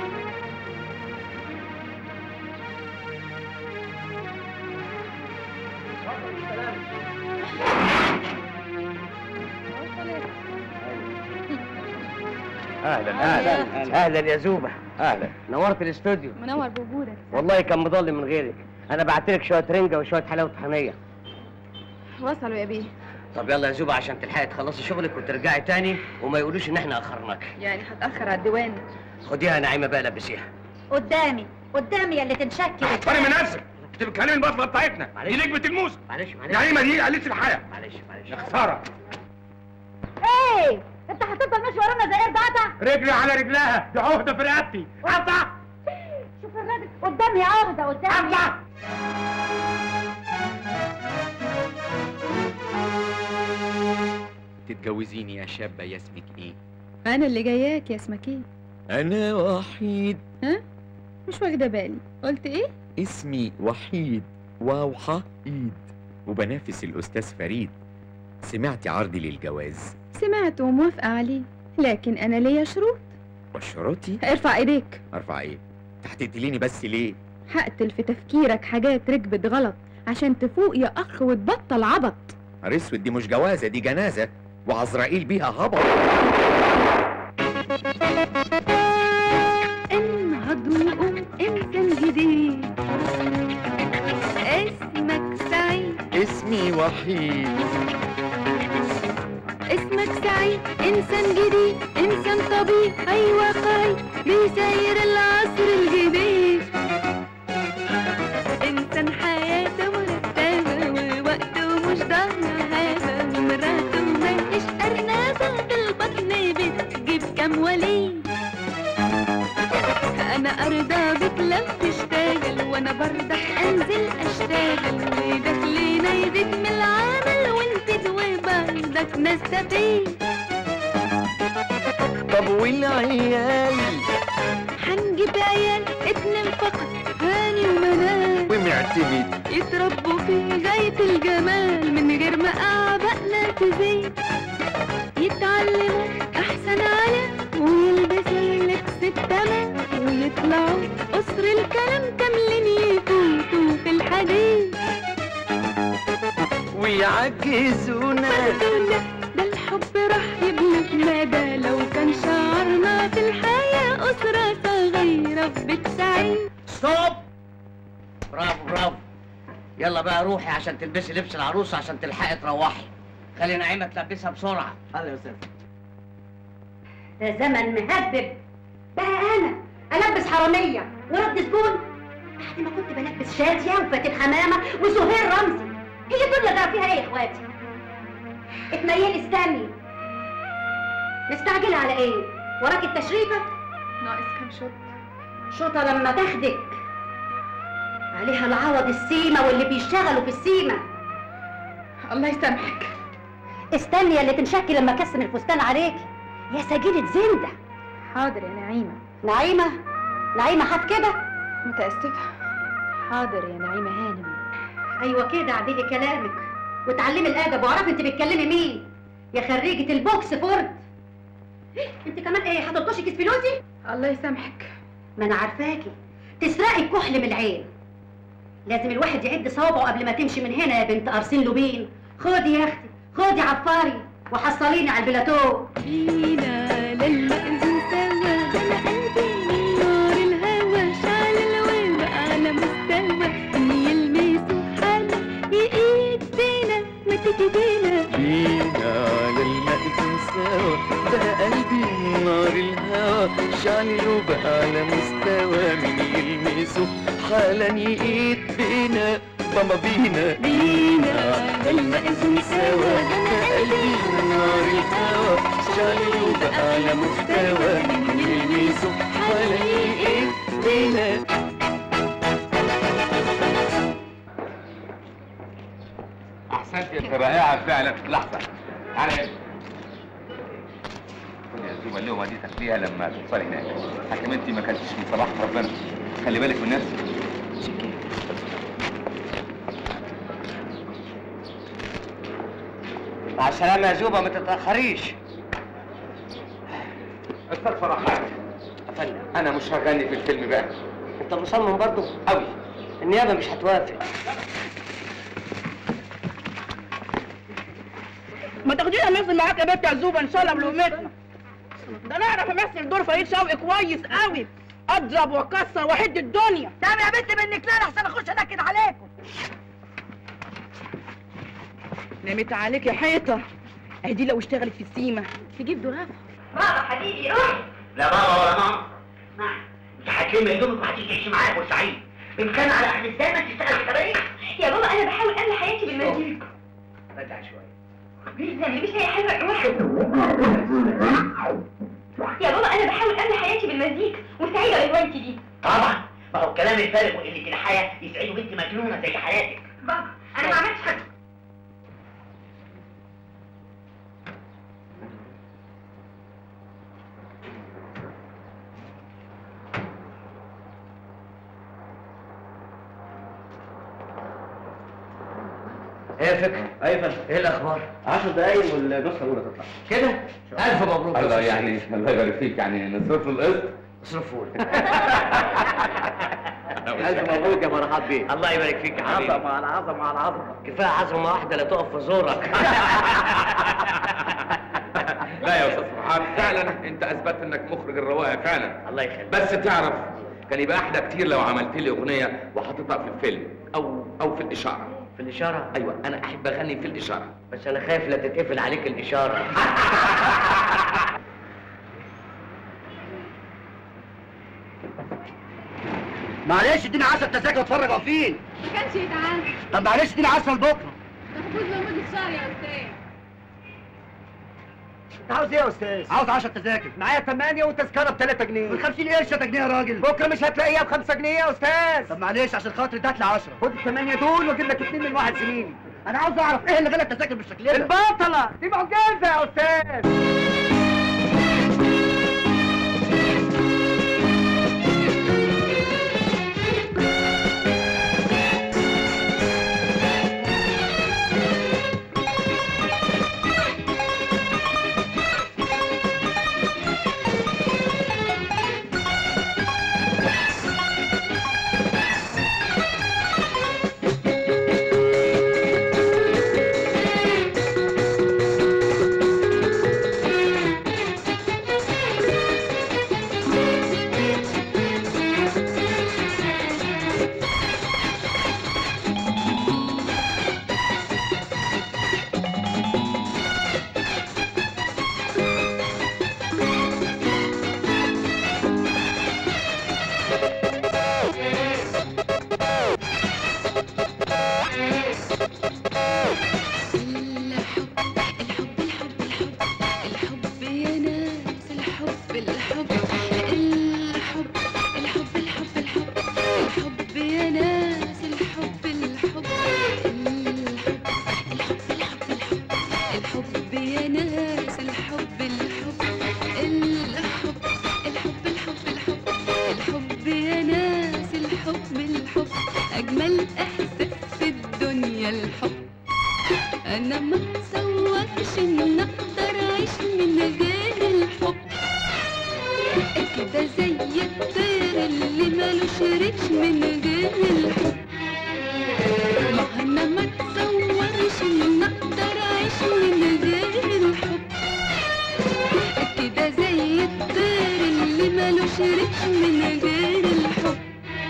اهلا اهلا اهلا يا زوبه اهلا نورت الاستوديو منور بوجودك والله كان مضل من غيرك انا بعت لك شويه رنجه وشويه حلاوه طحينيه وصلوا يا بيه طب يلا يا زوبه عشان تلحقي تخلصي شغلك وترجعي تاني وما يقولوش ان احنا اخرناك يعني هتاخر على الديوان خديها يا نعيمه بقى لبسيها قدامي قدامي يا اللي تنشكي فرق من نفسك انت بتكلمي البطله بتاعتنا دي نجمه الموسم معلش معلش نعيمه دي قلت الحياه معلش معلش يا خساره ايه انت هتفضل ماشي ورانا زي قرد قطع رجلي على رجلها دي عهده في رقبتي اطلع شوف الراجل قدامي عقده قدامي اطلع تتجوزيني يا شابة يا اسمك ايه؟ انا اللي جاياك يا اسمك ايه أنا وحيد ها مش واخده بالي قلت ايه اسمي وحيد واوحى ايد وبنافس الأستاذ فريد سمعتي عرضي للجواز سمعت وموافقه عليه لكن انا ليا شروط وشروطي ارفع ايديك ارفع ايه؟ هتقتليني بس ليه؟ هقتل في تفكيرك حاجات ركبت غلط عشان تفوق يا اخ وتبطل عبط نهار اسود دي مش جوازة دي جنازة وعزرائيل بيها هبط انهض وقوم انسان جديد اسمك سعيد اسمي وحيد اسمك سعيد انسان جديد انسان طبيعي ايوه قايد بيساير العصر الجديد انسان حياته مرتبه ووقته مش ضايع هابه ومراته ماهيش ارنبه بالبطن بتجيب كام وليد انا ارضى بك لم تشتغل وانا برضك انزل اشتغل ودخلنا يزيد من العمل وانت وبرضك نستفيد طب والعيال هنجيب عيال اتنين فقط هاني ومنال ومعتمد يتربوا في غاية الجمال من غير ما أعبائنا تزيد يتعلموا أحسن علم ويلبسوا اللبس التمام ويطلعوا قصر الكلام كاملين يفوتوا في الحديث ويعجزونا لا ده الحب راح يبلغنا ده لو كان شعارنا في الحياة أسرة صغيرة في بيت سعيد ستوب برافو برافو يلا بقى روحي عشان تلبسي لبس العروسه عشان تلحقي تروحي خلي نعيمه تلبسها بسرعه حاضر يا استاذ ده زمن مهبب بقى انا البس حراميه ورد سجون بعد ما كنت بلبس شاديه وفاتن حمامه وسهير رمزي هي الدنيا ده فيها ايه يا اخواتي اتميلي استني مستعجله على ايه وراك التشريفه ناقص كام شوط شوطه لما تاخدك عليها العوض السيمه واللي بيشتغلوا في السيمه الله يسامحك استني يا اللي تنشكي لما اكسم الفستان عليكي يا سجينة زندة حاضر يا نعيمة نعيمة نعيمة حاف كده متأسفة حاضر يا نعيمة هانم ايوه كده عدلي كلامك وتعلمي الادب واعرفي انت بتكلمي مين يا خريجة البوكس فورد انت كمان ايه هتلطشي كيس فلوسي الله يسامحك ما انا عارفاكي تسرقي الكحل من العين لازم الواحد يعد صوابعه قبل ما تمشي من هنا يا بنت ارسين لوبين خدي يا اختي خدي عفاري وحصليني على البلاتو فينا للمأذون سوا أنا قلبي من نار الهوى شعل الوين بقى على مستوى إن يلمسوا حالة يقيد بينا ما تيجي بينا فينا للمأذون سوا ده قلبي من نار الهوى شعله بقى على مستوى من يلمسه حالا يقيد بينا بابا بينا بينا للمأذون سوا ده قلبي من نار الهوى شعله بقى على مستوى من يلمسه حالا يقيد بينا احسنت يا رائعه فعلا لحظه تعالى هنا خد يا زوبه اللقمه دي تاكليها لما توصلي هناك حكم انت ما كلتيش من صباح ربنا خلي بالك من نفسك مع السلامة يا زوبة ما تتأخريش استاذ فرحات أفندم انا مش هغني في الفيلم بقى أنت مصمم برضه؟ قوي النيابة مش هتوافق ما تاخدينا نمثل معاك يا بنت يا زوبه ان شاء الله بلقمتنا ده انا اعرف امثل دور فريد شوقي كويس قوي اضرب واكسر واحد الدنيا تعمل يا بنت منك لا احسن اخش انكد عليكم نمت عليك يا حيطه اهي دي لو اشتغلت في السيما تجيب دولاب بابا حبيبي روحي لا بابا ولا ماما انت هتلم هدومك وهتيجي تعيشي معايا في بورسعيد ان كان على اهل الدم تشتغل كباريه يا بابا انا بحاول املى حياتي بالمزيكا رجع شويه مش هي حلوه واحد يا بابا انا بحاول املى حياتي بالمزيكا وسعيده بهوايتي دي طبعا ما هو الكلام الفارغ واللي في الحياه يسعده بنت مجنونه زي حالاتك بابا انا ما عملتش حاجه ايه يا فكر؟ ايه فندم؟ ايه الاخبار؟ 10 دقايق والنص الاولى تطلع كده؟ الف مبروك الله يعني الله يبارك فيك يعني نصرف له القسط اصرفوا الف مبروك يا فرحات بيه الله يبارك فيك يا حبيبي عظمه على عظمه على عظمه كفايه عظمه واحده لا تقف في زورك لا يا استاذ فرحات فعلا انت اثبتت انك مخرج الروايه فعلا الله يخليك بس تعرف كان يبقى احلى كتير لو عملت لي اغنيه وحطيتها في الفيلم او او في الاشاره في الاشاره ايوه انا احب اغني في الاشاره بس انا خايف لا تتقفل عليك الاشاره معلش اديني 10 تذاكر اتفرج هو فين ما كانش يتعامل طب معلش اديني 10 لبكره تاخد لمده شهر يا استاذ انت عاوز ايه يا استاذ؟ عاوز 10 تذاكر معايا 8 والتذكره ب 3 جنيه وال 50 قرش 6 جنيه يا راجل بكره مش هتلاقيها ب 5 جنيه يا استاذ طب معلش عشان خاطري هات لي 10 خد ال 8 دول واجيب لك 2 من واحد زميلي انا عاوز اعرف ايه اللي غلط التذاكر بالشكل ده البطله دي معجزه يا استاذ يا ناس الحب الحب الحب الحب الحب الحب الحب يا ناس الحب الحب أجمل إحساس في الدنيا الحب أنا ما تصورش إن أقدر أعيش من غير الحب كده زي الطير اللي مالوش ريش من غير الحب ما أنا ما تصورش إن أقدر أعيش من غير الحب كده زي الطير اللي مالوش ريش من غير الحب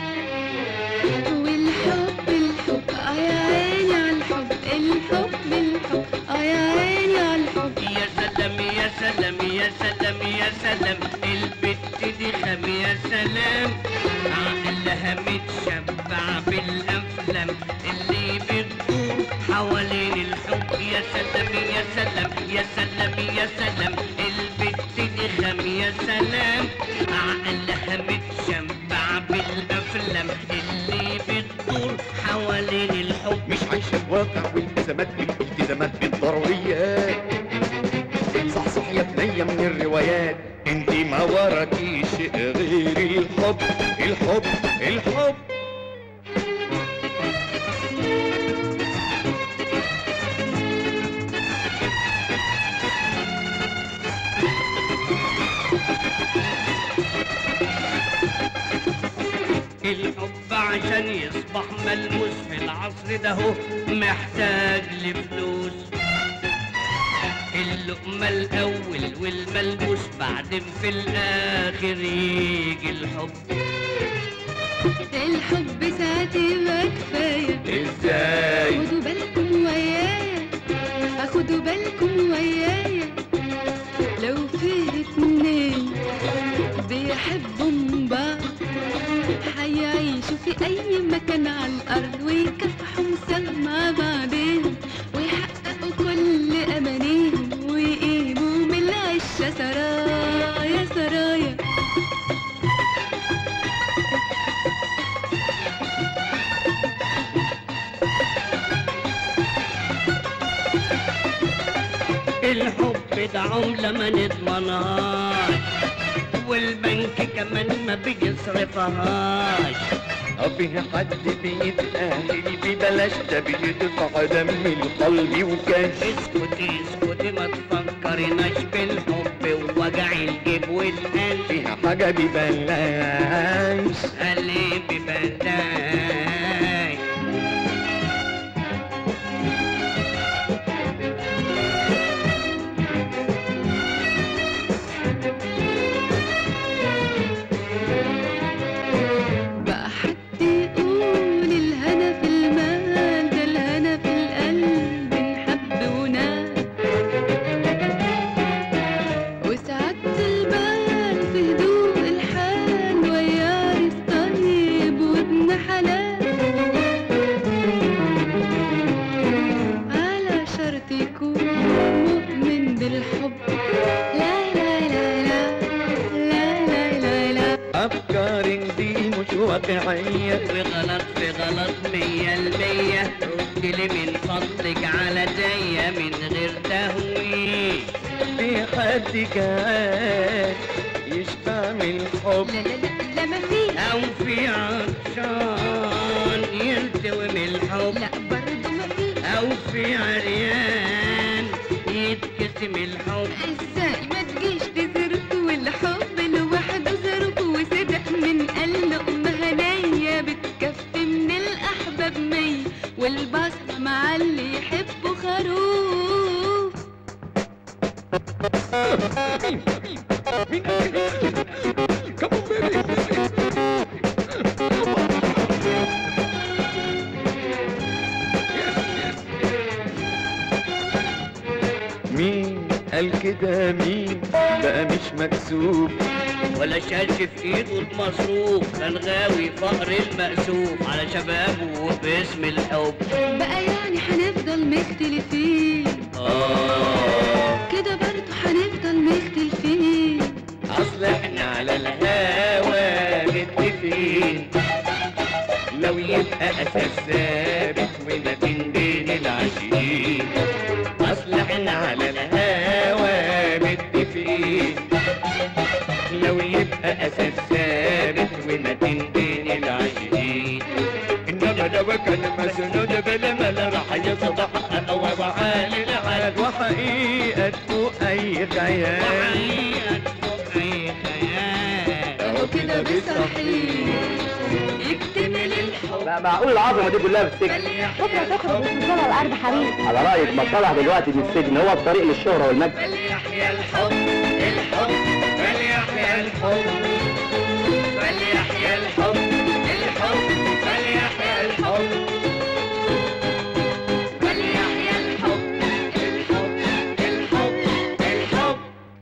والحب الحب اه يا عيني على الحب الحب الحب اه يا عيني على الحب يا سلام يا سلام يا سلام يا سلام البت دي خم يا سلام عقلها متشبع بالافلام اللي بتدور حوالين الحب يا سلام يا سلام يا سلام يا سلام البت دي خم يا سلام عقلها متشبع بالافلام اللي بتدور حوالين الحب مش عايشة الواقع والتزامات بالالتزامات بالضروريات صحصح يا بنية من الروايات انت ما وراكي شيء غير الحب الحب الحب الحب عشان يصبح ملموس في العصر ده هو محتاج لفلوس اللقمة الأول والملموس بعدين في الآخر يجي الحب الحب ساعات يبقى كفاية ازاي خدوا بالكم ويايا خدوا بالكم ويايا لو في اتنين بيحبوا بعض هيعيشوا في أي مكان على الأرض ويكافحوا مسمى بعدين ويحققوا كل أمانيهم ويقيموا من العشة سرايا سرايا الحب ده عملة ما نضمنهاش والبنك كمان ما بيصرفهاش أبي حد بيتأهل ببلاش ده بيدفع دم القلب وكاش اسكتي اسكتي ما تفكرناش بالحب ووجع الجيب والقلب فيها حاجة ببلاش قال لي ببلاش بقى حد يقول الهنا في المال ده الهنا في القلب نحب ونال وسعادة البال في هدوء الحال ويارس طيب وابن حلال على شرط يكون مؤمن بالحب لا لا لا لا لا لا لا لا أفكارك دي مش واقعية وغلط في غلط مية المية رد لي من فضلك على دية من غير تهويش في حد كان يشبع من الحب لا لا لا لا ما فيش أو في عطشان يلتوي من الحب لا برضه ما فيش أو في عريان يتكسم الحب ازاي ما تجيش تزرق والحب لوحده زرق وصدق من قلق مهنية بتكفي من الأحباب مية والبصرة مع اللي يحبه خروف مين قال كده مين بقى مش مكسوب ولا شالش في ايده المصروف كان غاوي فقر المأسوف على شبابه وباسم الحب بقى يعني هنفضل مختلفين آه كده برضه هنفضل مختلفين اصل احنا على الهوا متفقين لو يبقى اساس ثابت وما بين العاشقين اصل احنا على الهوا حال العاد وحقيقته أي خيال أهو كده بيصحيح يكتمل الحب لا معقول العظمه دي كلها في السجن بكره تخرج وتنزل على الارض حريق على رايك ما طلع دلوقتي من السجن هو الطريق للشهره والمجد فليحيا الحب الحب فليحيا الحب فليحيا الحب الحب فليحيا الحب فليحيا الحب الحب الحب الحب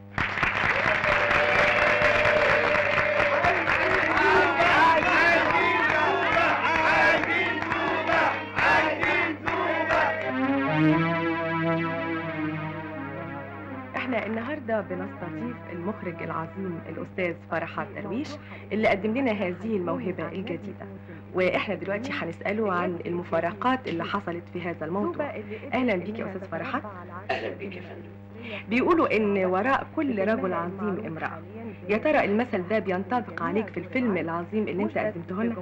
احنا النهارده بنستضيف المخرج العظيم الاستاذ فرحات درويش اللي قدم لنا هذه الموهبه الجديده واحنا دلوقتي هنساله عن المفارقات اللي حصلت في هذا الموضوع اهلا بيك يا استاذ فرحات اهلا بيك يا فندم بيقولوا ان وراء كل رجل عظيم امراه يا ترى المثل ده بينطبق عليك في الفيلم العظيم اللي انت قدمته لنا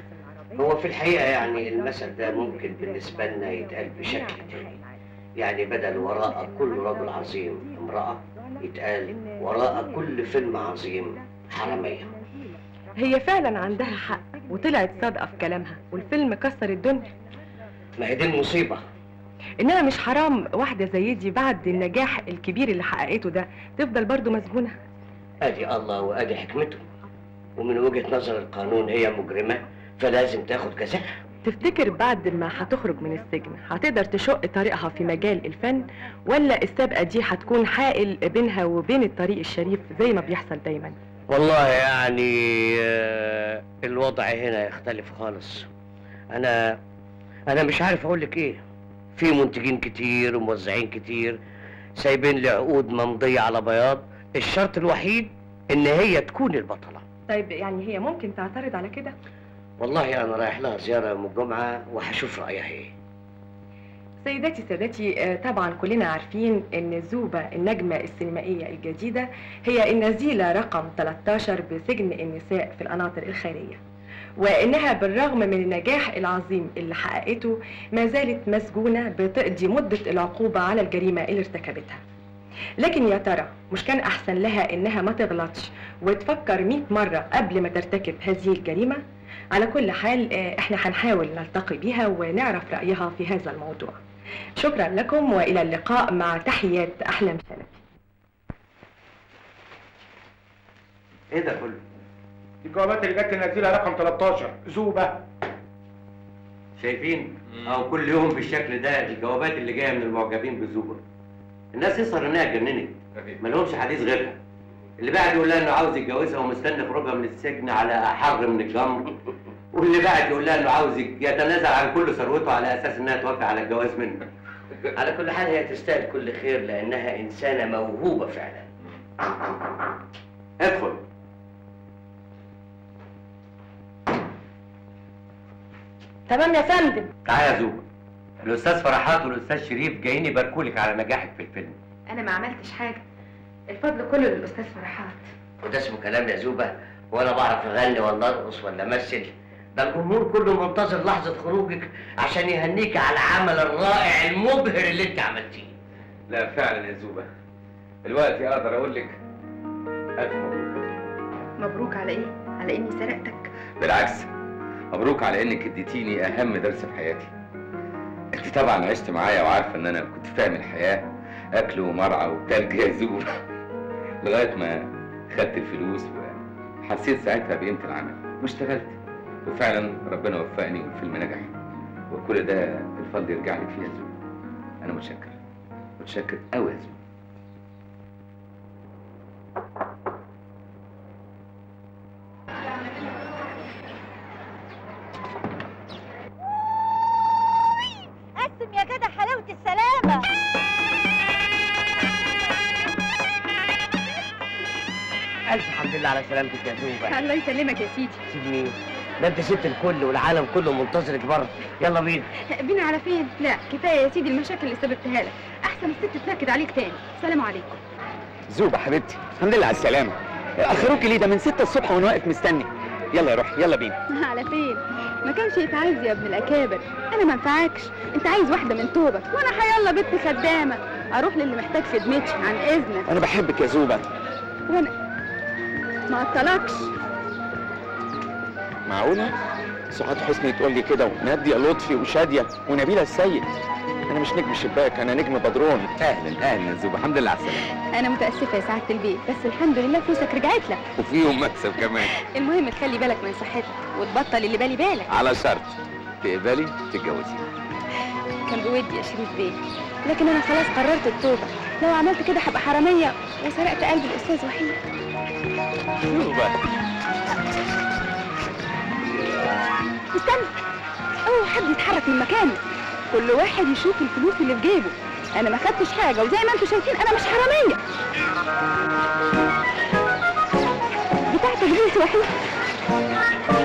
هو في الحقيقه يعني المثل ده ممكن بالنسبه لنا يتقال بشكل تاني يعني بدل وراء كل رجل عظيم امراه يتقال وراء كل فيلم عظيم حراميه هي فعلا عندها حق وطلعت صادقه في كلامها والفيلم كسر الدنيا ما هي دي المصيبه انما مش حرام واحده زي دي بعد النجاح الكبير اللي حققته ده تفضل برضو مسجونه ادي الله وادي حكمته ومن وجهه نظر القانون هي مجرمه فلازم تاخد جزاها تفتكر بعد ما هتخرج من السجن هتقدر تشق طريقها في مجال الفن ولا السابقه دي هتكون حائل بينها وبين الطريق الشريف زي ما بيحصل دايما والله يعني آه، الوضع هنا يختلف خالص انا انا مش عارف اقول لك ايه في منتجين كتير وموزعين كتير سايبين لي عقود ممضيه على بياض الشرط الوحيد ان هي تكون البطله طيب يعني هي ممكن تعترض على كده والله انا رايح لها زياره يوم الجمعه وهشوف رايها ايه سيداتي سادتي آه، طبعا كلنا عارفين ان زوبة النجمة السينمائية الجديدة هي النزيلة رقم 13 بسجن النساء في القناطر الخيرية وانها بالرغم من النجاح العظيم اللي حققته ما زالت مسجونة بتقضي مدة العقوبة على الجريمة اللي ارتكبتها لكن يا ترى مش كان احسن لها انها ما تغلطش وتفكر 100 مرة قبل ما ترتكب هذه الجريمة على كل حال آه، احنا هنحاول نلتقي بيها ونعرف رأيها في هذا الموضوع شكرا لكم والى اللقاء مع تحيات احلام شلبي ايه ده كله دي الجوابات اللي جت النزيله رقم 13 زوبه شايفين او كل يوم بالشكل ده الجوابات اللي جايه من المعجبين بالزوبر الناس يظهر انها اتجننت ما لهمش حديث غيرها اللي بعد يقول لها انه عاوز يتجوزها ومستني خروجها من السجن على احر من الجمر واللي بعد يقول لها انه عاوز يتنازل عن كل ثروته على اساس انها توافق على الجواز منه على كل حال هي تستاهل كل خير لانها انسانه موهوبه فعلا ادخل تمام يا فندم تعالى يا زوبة الاستاذ فرحات والاستاذ شريف جايين يباركولك على نجاحك في الفيلم انا ما عملتش حاجه الفضل كله للاستاذ فرحات وده اسمه كلام يا زوبة وانا بعرف اغني ولا ارقص ولا امثل ده الجمهور كله منتظر لحظة خروجك عشان يهنيك على العمل الرائع المبهر اللي انت عملتيه لا فعلا يا زوبة دلوقتي اقدر اقول لك الف مبروك مبروك على ايه على اني سرقتك بالعكس مبروك على انك اديتيني اهم درس في حياتي انت طبعا عشت معايا وعارفه ان انا كنت فاهم الحياه اكل ومرعى وتلج يا زوبة لغايه ما خدت الفلوس وحسيت ساعتها بقيمه العمل واشتغلت وفعلا ربنا وفقني والفيلم نجح وكل ده الفضل يرجع لك فيه يا زوبة انا متشكر متشكر قوي يا زوبة قسم يا جدع حلاوة السلامة الف حمد لله على سلامتك يا زوبة الله يسلمك يا سيدي سيب مين ده انت ست الكل والعالم كله منتظرك بره يلا بينا بينا على فين لا كفايه يا سيدي المشاكل اللي سببتها لك احسن الست تنكد عليك تاني سلام عليكم زوبة حبيبتي الحمد لله على السلامة أخروكي ليه ده من 6 الصبح وأنا واقف مستني يلا يا روحي يلا بينا على فين ما كانش يتعايز يا ابن الاكابر انا ما انفعكش انت عايز واحده من توبك وانا حيلا بنت خدامه اروح للي محتاج خدمتي عن اذنك انا بحبك يا زوبه وانا ما اطلقش معقوله سعاد حسني تقول لي كده وناديه لطفي وشاديه ونبيله السيد انا مش نجم شباك انا نجم بدرون اهلا اهلا زوبه الحمد لله على السلامه انا متاسفه يا سعاده البيت بس الحمد لله فلوسك رجعت لك وفيهم مكسب كمان المهم تخلي بالك من صحتك وتبطل اللي بالي بالك على شرط تقبلي تتجوزي كان بودي يا شريف بيه لكن انا خلاص قررت التوبه لو عملت كده هبقى حراميه وسرقت قلب الاستاذ وحيد زوبه استنى اوعى حد يتحرك من مكانه كل واحد يشوف الفلوس اللي في جيبه انا ما خدتش حاجه وزي ما انتم شايفين انا مش حراميه بتاعتك دي وحيد